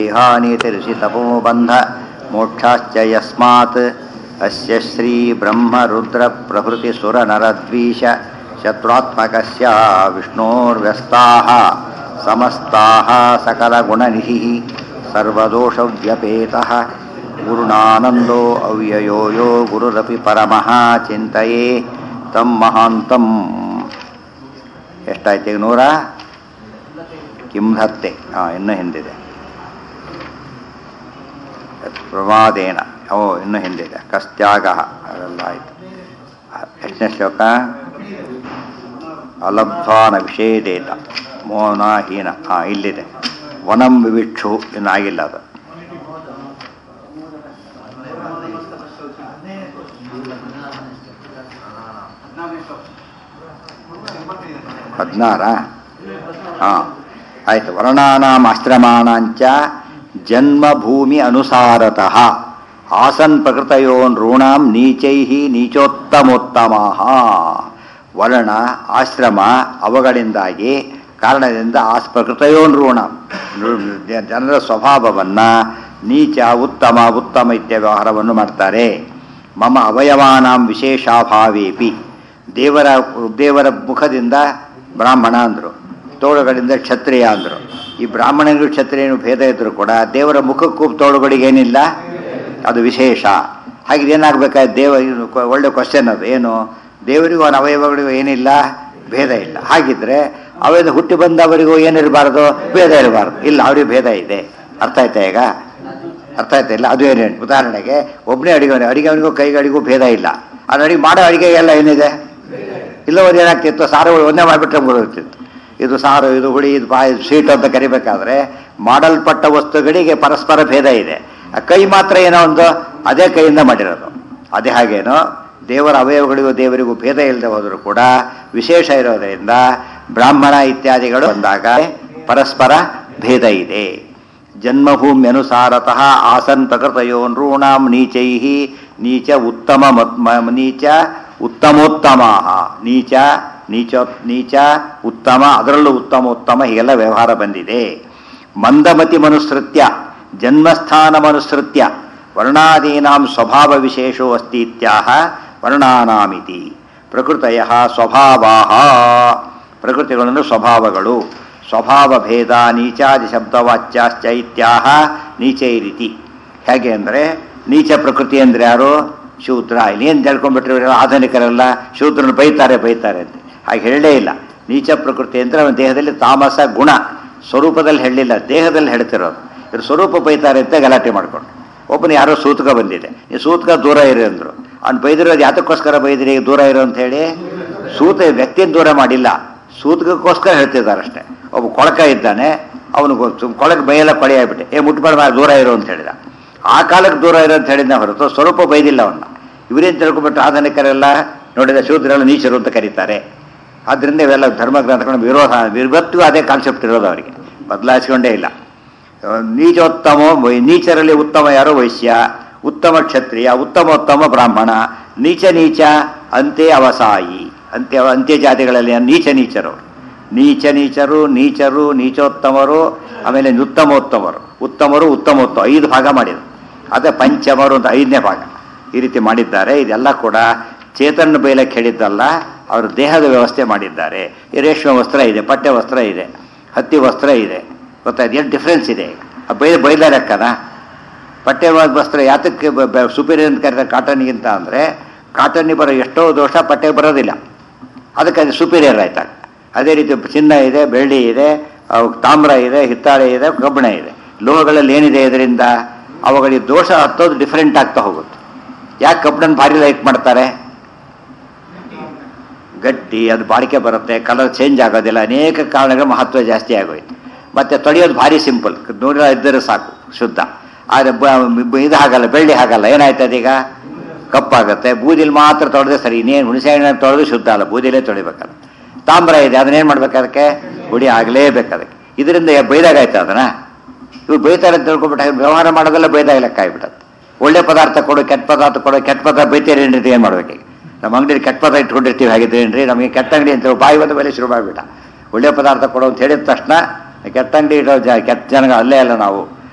ದೇಹಾನಿತಿರಿಸಿ ತಪೋಬಂಧ ಮೋಕ್ಷಾಶ್ಚ ಯಸ್ಮಾತ್ ಅಸ್ಯ ಶ್ರೀ ಬ್ರಹ್ಮ ರುದ್ರ ಪ್ರಭೃತಿ ಸುರ ನರದ್ವೀಷ ಶತ್ರುತ್ಮಕಸ್ಯ ವಿಷ್ಣೋರ್ವ್ಯಸ್ತಾಃ ಸಮಸ್ತಾಃ ಸಕಲಗುಣನಿಧಿಃ ಸರ್ವದೋಷವ್ಯಪೇತಃ ಗುರುಣಾನಂದೋ ಅವ್ಯಯೋ ಯೋ ಗುರುರಪಿ ಪರಮಃ ಚಿಂತೆಯೇ ತಂ ಮಹಾಂತಂ ಎಷ್ಟಾಯ್ತು ಈಗ ನೂರ ಕಿಂಹತ್ತೆ ಹಾಂ ಇನ್ನೂ ಹಿಂದಿದೆ ಪ್ರಮಾದೇನ ಓ ಇನ್ನೂ ಹಿಂದಿದೆ ಕಸ್ತ್ಯಾಗ ಅದೆಲ್ಲ ಆಯಿತು ಎಷ್ಟನೇ ಶ್ಲೋಕ ಅಲಬ್ಧಾನ ವಿಷೇದೇತ ಮೋನಾಹೀನ ಹಾಂ ಇಲ್ಲಿದೆ ವನಂ ವಿವಿಕ್ಷು ಇನ್ನಾಗಿಲ್ಲ ಅದು ಹದಿನಾರ ಹಾಂ ಆಯಿತು ವರ್ಣಾನಾಂ ಆಶ್ರಮಾಣಾಂಚ ಜನ್ಮಭೂಮಿ ಅನುಸಾರತಃ ಆಸನ್ ಪ್ರಕೃತಯೋ ನೃಣಾಂ ನೀಚೈ ನೀಚೋತ್ತಮೋತ್ತಮ ವರ್ಣ ಆಶ್ರಮ ಅವುಗಳಿಂದಾಗಿ ಕಾರಣದಿಂದ ಆಸ್ ಪ್ರಕೃತಯೋ ನೃಣಾಂ ಜನರ ಸ್ವಭಾವವನ್ನು ನೀಚ ಉತ್ತಮ ಉತ್ತಮ ಇತ್ಯ ವ್ಯವಹಾರವನ್ನು ಮಾಡ್ತಾರೆ ಮಮ ಅವಯವಾನಾಂ ವಿಶೇಷಾಭಾವೇಪಿ ದೇವರ ದೇವರ ಮುಖದಿಂದ ಬ್ರಾಹ್ಮಣ ಅಂದರು ತೋಳುಗಳಿಂದ ಕ್ಷತ್ರಿಯ ಅಂದರು ಈ ಬ್ರಾಹ್ಮಣನಿಗೂ ಕ್ಷತ್ರಿಯನು ಭೇದ ಇದ್ದರೂ ಕೂಡ ದೇವರ ಮುಖಕ್ಕೂ ತೋಳುಗಳಿಗೆ ಏನಿಲ್ಲ ಅದು ವಿಶೇಷ ಹಾಗೆ ಏನಾಗಬೇಕಾದ್ರೆ ದೇವ ಇದು ಕ- ಒಳ್ಳೆ ಕ್ವಶನ್ ಅದು ಏನು ದೇವರಿಗೂ ಅವನ ಅವಯವಗಳಿಗೂ ಏನಿಲ್ಲ ಭೇದ ಇಲ್ಲ ಹಾಗಿದ್ರೆ ಅವೇದ ಹುಟ್ಟಿ ಬಂದವರಿಗೂ ಏನಿರಬಾರ್ದು ಭೇದ ಇರಬಾರ್ದು ಇಲ್ಲ ಅವ್ರಿಗೆ ಭೇದ ಇದೆ ಅರ್ಥ ಆಯ್ತಾ ಈಗ ಅರ್ಥ ಆಯ್ತಾ ಇಲ್ಲ ಅದು ಏನು ಉದಾಹರಣೆಗೆ ಒಬ್ಬನೇ ಅಡಿಗೆ ಅಡಿಗೆ ಅವನಿಗೂ ಕೈಗಳಿಗೂ ಭೇದ ಇಲ್ಲ ಆ ಅಡಿಗೆ ಮಾಡೋ ಅಡಿಗೆ ಎಲ್ಲ ಏನಿದೆ ಇಲ್ಲವರು ಏನಾಗ್ತಿತ್ತು ಸಾರುಗಳು ಒಂದೇ ಮಾಡಿಬಿಟ್ರೆ ಮುಗಿರ್ತಿತ್ತು ಇದು ಸಾರು ಇದು ಹುಳಿ ಇದು ಬಾಯಿ ಸ್ವೀಟ್ ಅಂತ ಕರಿಬೇಕಾದ್ರೆ ಮಾಡಲ್ಪಟ್ಟ ವಸ್ತುಗಳಿಗೆ ಪರಸ್ಪರ ಭೇದ ಇದೆ ಆ ಕೈ ಮಾತ್ರ ಏನೋ ಒಂದು ಅದೇ ಕೈಯಿಂದ ಮಾಡಿರೋದು ಅದೇ ಹಾಗೇನೋ ದೇವರ ಅವಯವಗಳಿಗೂ ದೇವರಿಗೂ ಭೇದ ಇಲ್ಲದೆ ಹೋದರೂ ಕೂಡ ವಿಶೇಷ ಇರೋದರಿಂದ ಬ್ರಾಹ್ಮಣ ಇತ್ಯಾದಿಗಳು ಬಂದಾಗ ಪರಸ್ಪರ ಭೇದ ಇದೆ ಜನ್ಮಭೂಮ್ಯನುಸಾರತಃ ಆಸನ್ ಪ್ರಕೃತಯೋ ನೃಣಾಂ ನೀಚೈ ನೀಚ ಉತ್ತಮ ಮತ್- ಮ- ನೀಚ ಉತ್ತಮೋತ್ತಮ ನೀಚ ನೀಚ ನೀಚ ಉತ್ತಮ ಅದರಲ್ಲೂ ಉತ್ತಮೋತ್ತಮ ಹೀಗೆಲ್ಲ ವ್ಯವಹಾರ ಬಂದಿದೆ ಮಂದಮತಿ ಮನುಸೃತ್ಯ ಜನ್ಮಸ್ಥಾನ ಮನುಸೃತ್ಯ ವರ್ಣಾದೀನಾಂ ಸ್ವಭಾವ ವಿಶೇಷೋ ಅಸ್ತಿ ಇತ್ಯಾಹ ವರ್ಣಾನಾಮಿತಿ ಪ್ರಕೃತಯ ಸ್ವಭಾವಾ ಪ್ರಕೃತಿಗಳನ್ನು ಸ್ವಭಾವಗಳು ಸ್ವಭಾವ ಭೇದ ನೀಚಾದಿ ಶಬ್ದವಾಚ್ಯಾಶ್ಚ ಇತ್ಯಾಹ ನೀಚೈರಿತಿ ಹೇಗೆ ಅಂದರೆ ನೀಚ ಪ್ರಕೃತಿ ಅಂದರೆ ಯಾರು ಶೂದ್ರ ಇಲ್ಲಿ ಏನು ತಿಳ್ಕೊಂಡ್ಬಿಟ್ರೆ ಇವರೆಲ್ಲ ಆಧುನಿಕರೆಲ್ಲ ಶೂದ್ರನ ಬೈತಾರೆ ಬೈತಾರೆ ಅಂತ ಹಾಗೆ ಹೇಳಲೇ ಇಲ್ಲ ನೀಚ ಪ್ರಕೃತಿ ಅಂದರೆ ಅವನ ದೇಹದಲ್ಲಿ ತಾಮಸ ಗುಣ ಸ್ವರೂಪದಲ್ಲಿ ಹೇಳಲಿಲ್ಲ ದೇಹದಲ್ಲಿ ಹೇಳ್ತಿರೋದು ಇವರು ಸ್ವರೂಪ ಬೈತಾರೆ ಅಂತ ಗಲಾಟೆ ಮಾಡ್ಕೊಂಡು ಒಬ್ಬನು ಯಾರೋ ಸೂತಕ ಬಂದಿದೆ ಈ ಸೂತಕ ದೂರ ಇರಿ ಅಂದರು ಅವ್ನು ಬೈದಿರೋದು ಯಾತಕ್ಕೋಸ್ಕರ ಬೈದಿರಿ ದೂರ ಇರೋ ಅಂತ ಹೇಳಿ ಸೂತ ವ್ಯಕ್ತಿಯನ್ನು ದೂರ ಮಾಡಿಲ್ಲ ಸೂತಕಕ್ಕೋಸ್ಕರ ಹೇಳ್ತಿದ್ದಾರೆ ಅಷ್ಟೇ ಒಬ್ಬ ಕೊಳಕ ಇದ್ದಾನೆ ಅವನು ಕೊಳಕ್ಕೆ ಬೈಯೆಲ್ಲ ಕೊಳೆ ಆಗ್ಬಿಟ್ಟೆ ಏ ಮುಟ್ಬಾರ್ದು ದೂರ ಇರೋ ಅಂತ ಹೇಳಿದ ಆ ಕಾಲಕ್ಕೆ ದೂರ ಇರೋ ಅಂತ ಹೇಳಿದ ಹೊರತು ಸ್ವರೂಪ ಬೈದಿಲ್ಲ ಅವನ್ನ ಇವರೇನು ತಿಳ್ಕೊಂಬಿಟ್ಟು ಆಧುನಿಕರೆಲ್ಲ ನೋಡಿದ ಶೂದ್ರೆಲ್ಲ ನೀಚರು ಅಂತ ಕರೀತಾರೆ ಆದ್ದರಿಂದ ಇವೆಲ್ಲ ಧರ್ಮ ಗ್ರಂಥಗಳ ವಿರೋಧ ಇವತ್ತಿಗೂ ಅದೇ ಕಾನ್ಸೆಪ್ಟ್ ಇರೋದು ಅವರಿಗೆ ಬದಲಾಯಿಸ್ಕೊಂಡೇ ಇಲ್ಲ ನೀಚೋತ್ತಮ ವೈ- ನೀಚರಲ್ಲಿ ಉತ್ತಮ ಯಾರೋ ವೈಶ್ಯ ಉತ್ತಮ ಕ್ಷತ್ರಿಯ ಉತ್ತಮೋತ್ತಮ ಬ್ರಾಹ್ಮಣ ನೀಚ ನೀಚ ಅಂತ್ಯ ಅವಸಾಯಿ ಅಂತ್ಯ ಅಂತ್ಯ ಜಾತಿಗಳಲ್ಲಿ ನೀಚ ನೀಚರು ನೀಚ ನೀಚರು ನೀಚರು ನೀಚೋತ್ತಮರು ಆಮೇಲೆ ಉತ್ತಮೋತ್ತಮರು ಉತ್ತಮರು ಉತ್ತಮೋತ್ತಮ ಐದು ಭಾಗ ಮಾಡಿದರು ಅದೇ ಪಂಚಮರು ಅಂತ ಐದನೇ ಭಾಗ ಈ ರೀತಿ ಮಾಡಿದ್ದಾರೆ ಇದೆಲ್ಲ ಕೂಡ ಚೇತನ ಬೈಲಕ್ಕೆ ಹೇಳಿದ್ದಲ್ಲ ಅವರು ದೇಹದ ವ್ಯವಸ್ಥೆ ಮಾಡಿದ್ದಾರೆ ಈ ರೇಷ್ಮೆ ವಸ್ತ್ರ ಇದೆ ಪಟ್ಟೆ ವಸ್ತ್ರ ಇದೆ ಹತ್ತಿ ವಸ್ತ್ರ ಇದೆ ಗೊತ್ತಾಯ್ತು ಏನು ಡಿಫ್ರೆನ್ಸ್ ಇದೆ ಆ ಬೈ ಬೈಲಾರಕ್ಕನ ಪಟ್ಟೆ ವ- ವಸ್ತ್ರ ಯಾತಕ್ಕೆ ಸುಪೀರಿಯರ್ ಅಂತ ಕರೀತಾರೆ ಕಾಟನ್ಗಿಂತ ಅಂದರೆ ಕಾಟನ್ಗೆ ಬರೋ ಎಷ್ಟೋ ದೋಷ ಪಟ್ಟೆಗೆ ಬರೋದಿಲ್ಲ ಅದಕ್ಕೆ ಅದು ಸುಪೀರಿಯರ್ ಆಯ್ತಾಗ ಅದೇ ರೀತಿ ಚಿನ್ನ ಇದೆ ಬೆಳ್ಳಿ ಇದೆ ಅವು ತಾಮ್ರ ಇದೆ ಹಿತ್ತಾಳೆ ಇದೆ ಕಬ್ಬಿಣ ಇದೆ ಲೋಹಗಳಲ್ಲಿ ಏನಿದೆ ಇದರಿಂದ ಅವುಗಳಿಗೆ ದೋಷ ಹತ್ತೋದು ಡಿಫ್ರೆಂಟ್ ಆಗ್ತಾ ಹೋಗುತ್ತೆ ಯಾಕೆ ಕಬ್ಬಿಣನ ಭಾರಿ ಲೈಕ್ ಮಾಡ್ತಾರೆ ಗಟ್ಟಿ ಅದು ಬಾಳಿಕೆ ಬರುತ್ತೆ ಕಲರ್ ಚೇಂಜ್ ಆಗೋದಿಲ್ಲ ಅನೇಕ ಕಾರಣಗಳ ಮಹತ್ವ ಜಾಸ್ತಿ ಆಗೋಯ್ತು ಮತ್ತೆ ತೊಳೆಯೋದು ಭಾರಿ ಸಿಂಪಲ್ ನೂರ ಇದ್ದರೆ ಸಾಕು ಶುದ್ಧ ಆದರೆ ಬ- ಬ- ಇದು ಹಾಗಲ್ಲ ಬೆಳ್ಳಿ ಹಾಗಲ್ಲ ಏನಾಯ್ತದೆ ಈಗ ಕಪ್ಪಾಗುತ್ತೆ ಬೂದಿಲಿ ಮಾತ್ರ ತೊಳೆದ್ರೆ ಸರಿ ಇನ್ನೇನು ಹುಣಸೆಹಣ್ಣು ತೊಳೆದು ಶುದ್ಧ ಅಲ್ಲ ಬೂದಿಲೇ ತೊಳಿಬೇಕಲ್ಲ ತಾಮ್ರ ಇದೆ ಅದನ್ನೇನು ಮಾಡ್ಬೇಕು ಅದಕ್ಕೆ ಹುಡಿ ಆಗಲೇಬೇಕು ಅದಕ್ಕೆ ಇದರಿಂದ ಬೈದಾಗಾಯ್ತು ಅದನ್ನ ಇವ್ರು ಬೈತಾರೆ ಅಂತ ತಿಳ್ಕೊಬಿಟ್ಟ ವ್ಯವಹಾರ ಮಾಡೋದೆಲ್ಲ ಬೈದಾಗ ಲೆಕ್ಕ ಆಗಿಬಿಟ್ಟತ್ತೆ ಒಳ್ಳೆ ಪದಾರ್ಥ ಕೊಡು ಕೆಟ್ಟ ಪದಾರ್ಥ ಕೊಡು ಕೆಟ್ಟ ಪದಾರ್ಥ ಬೈತೀರಿ ಏನ್ರಿ ಏನು ಮಾಡ್ಬೇಕು ಈಗ ನಮ್ಮ ಅಂಗಡಿ ಕೆಟ್ಟ ಪದಾರ್ಥ ಇಟ್ಕೊಂಡಿರ್ತೀವಿ ಹಾಗಿದ್ದೇನ್ರಿ ನಮಗೆ ಕೆಟ್ಟ ಅಂಗಡಿ ಅಂತ ಬಾಯಿ ಬಂದ ಮೇಲೆ ಶುರು ಮಾಡಿಬಿಟ್ಟ ಒಳ್ಳೆ ಪದಾರ್ಥ ಕೊಡು ಅಂತ ಹೇಳಿದ ತಕ್ಷಣ ಕೆಟ್ಟ ಅಂಗಡಿ ಇಡೋ ಜ ಕೆಟ್ಟ ಜನಗಳು ಅಲ್ಲೇ ಅಲ್ಲ ನಾವು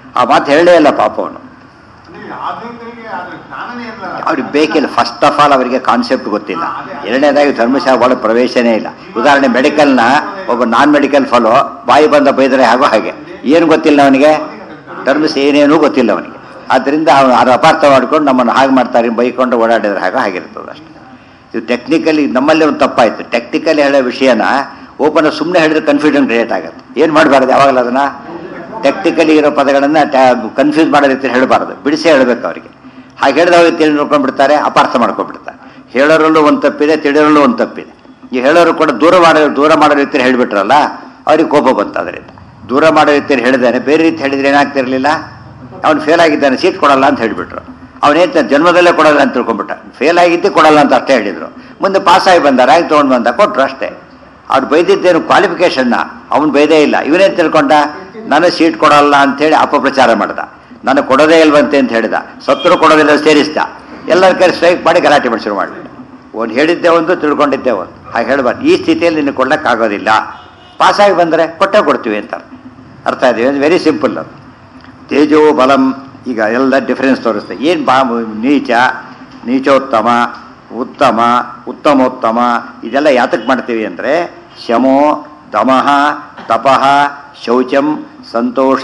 ಆ ಮಾತು ಹೇಳಲೇ ಇಲ್ಲ ಪಾಪ ಅವನು ಅಂದ್ರೆ ಆಧುನಿಕರಿಗೆ ಅದ್ರ ಜ್ಞಾನನೇ ಇರಲ್ಲ ಅವ್ರಿಗೆ ಬೇಕಿಲ್ಲ ಫಸ್ಟ್ ಆಫ್ ಆಲ್ ಅವರಿಗೆ ಕಾನ್ಸೆಪ್ಟ್ ಗೊತ್ತಿಲ್ಲ ಎರಡನೇದಾಗಿ ಧರ್ಮಶಾಲ ಒಳಗೆ ಪ್ರವೇಶನೇ ಇಲ್ಲ ಉದಾಹರಣೆ ಮೆಡಿಕಲ್ನ ಒಬ್ಬ ನಾನ್ ಮೆಡಿಕಲ್ ಫಾಲೋ ಬಾಯಿ ಬಂದ ಬೈದರೆ ಆಗೋ ಹಾಗೆ ಏನು ಗೊತ್ತಿಲ್ಲ ಅವನಿಗೆ ಟರ್ಮ್ಸ್ ಏನೇನೂ ಗೊತ್ತಿಲ್ಲ ಅವನಿಗೆ ಆದ್ದರಿಂದ ಅವನು ಅದು ಅಪಾರ್ಥ ಮಾಡ್ಕೊಂಡು ನಮ್ಮನ್ನು ಹಾಗೆ ಮಾಡ್ತಾರೆ ಬೈಕೊಂಡು ಓಡಾಡಿದ್ರೆ ಹಾಗೆ ಆಗಿರ್ತದೆ ಅಷ್ಟೇ ಇದು ಟೆಕ್ನಿಕಲಿ ನಮ್ಮಲ್ಲಿ ಒಂದು ತಪ್ಪಾಯ್ತು ಟೆಕ್ನಿಕಲಿ ಹೇಳೋ ವಿಷಯನ ಓಪನ್ ಸುಮ್ಮನೆ ಹೇಳಿದ್ರೆ ಕನ್ಫ್ಯೂಷನ್ ಕ್ರಿಯೇಟ್ ಆಗುತ್ತೆ ಏನು ಮಾಡಬಾರ್ದು ಯಾವಾಗಲೂ ಅದನ್ನ ಟೆಕ್ನಿಕಲಿ ಇರೋ ಪದಗಳನ್ನು ಕನ್ಫ್ಯೂಸ್ ಮಾಡೋ ರೀತಿ ಹೇಳಬಾರ್ದು ಬಿಡಿಸಿ ಹೇಳಬೇಕು ಅವರಿಗೆ ಹಾಗೆ ಹೇಳಿದವಾಗ ತಿಳಿ ನೋಡ್ಕೊಂಡ್ಬಿಡ್ತಾರೆ ಅಪಾರ್ಥ ಮಾಡ್ಕೊಂಡ್ಬಿಡ್ತಾರೆ ಹೇಳೋರಲ್ಲೂ ಒಂದು ತಪ್ಪಿದೆ ತಿಳಿಯೋರಲ್ಲೂ ಒಂದು ತಪ್ಪಿದೆ ಈ ಹೇಳೋರು ಕೂಡ ದೂರ ಮಾಡೋ ದೂರ ಮಾಡೋ ರೀತಿಯಲ್ಲಿ ಹೇಳಿಬಿಟ್ರಲ್ಲ ಅವ್ರಿಗೆ ಕೋಪ ಬಂತು ಅದರಿಂದ ದೂರ ಮಾಡೋ ರೀತಿಯಲ್ಲಿ ಹೇಳಿದ್ದಾನೆ ಬೇರೆ ರೀತಿ ಹೇಳಿದ್ರೆ ಏನಾಗ್ತಿರ್ಲಿಲ್ಲ ಅವ್ನು ಫೇಲ್ ಆಗಿದ್ದಾನೆ ಸೀಟ್ ಕೊಡಲ್ಲ ಅಂತ ಹೇಳಿಬಿಟ್ರು ಅವನೇನು ಜನ್ಮದಲ್ಲೇ ಕೊಡಲ್ಲ ಅಂತ ತಿಳ್ಕೊಂಡ್ಬಿಟ್ಟ ಫೇಲ್ ಆಗಿದ್ದೆ ಕೊಡಲ್ಲ ಅಂತ ಅಷ್ಟೇ ಹೇಳಿದ್ರು ಮುಂದೆ ಪಾಸ್ ಆಗಿ ಬಂದ ರಾಗಿ ತೊಗೊಂಡು ಬಂದ ಕೊಟ್ರು ಅಷ್ಟೇ ಅವ್ರು ಬೈದಿದ್ದೇನು ಕ್ವಾಲಿಫಿಕೇಶನ್ನ ಅವ್ನು ಬೈದೇ ಇಲ್ಲ ಇವನೇನು ತಿಳ್ಕೊಂಡ ನನಗೆ ಸೀಟ್ ಕೊಡಲ್ಲ ಅಂತೇಳಿ ಅಪಪ್ರಚಾರ ಮಾಡ್ದ ನನಗೆ ಕೊಡೋದೇ ಇಲ್ವಂತೆ ಅಂತ ಹೇಳಿದ ಸತ್ರು ಕೊಡೋದಿಲ್ಲ ಸೇರಿಸ್ದ ಎಲ್ಲರ ಕೈ ಸ್ಟ್ರೈಕ್ ಮಾಡಿ ಗಲಾಟೆ ಮಾಡಿ ಶುರು ಮಾಡಿಬಿಟ್ಟು ಒಂದು ಹೇಳಿದ್ದೆ ಒಂದು ತಿಳ್ಕೊಂಡಿದ್ದೆ ಒಂದು ಹಾಗೆ ಹೇಳ್ಬಾರ್ದು ಈ ಸ್ಥಿತಿಯಲ್ಲಿ ನಿನ್ನ ಕೊಡ್ಲಿಕ್ಕಾಗೋದಿಲ್ಲ ಪಾಸಾಗಿ ಬಂದರೆ ಕೊಟ್ಟೇ ಕೊಡ್ತೀವಿ ಅಂತ ಅರ್ಥ ಇದೆ ವೆರಿ ಸಿಂಪಲ್ ಅದು ತೇಜೋ ಬಲಂ ಈಗ ಎಲ್ಲ ಡಿಫರೆನ್ಸ್ ತೋರಿಸ್ತದೆ ಏನು ಬಾ ನೀಚ ನೀಚೋತ್ತಮ ಉತ್ತಮ ಉತ್ತಮೋತ್ತಮ ಇದೆಲ್ಲ ಯಾತಕ್ಕೆ ಮಾಡ್ತೀವಿ ಅಂದರೆ ಶಮೋ ದಮಃ ತಪಃ ಶೌಚಂ ಸಂತೋಷ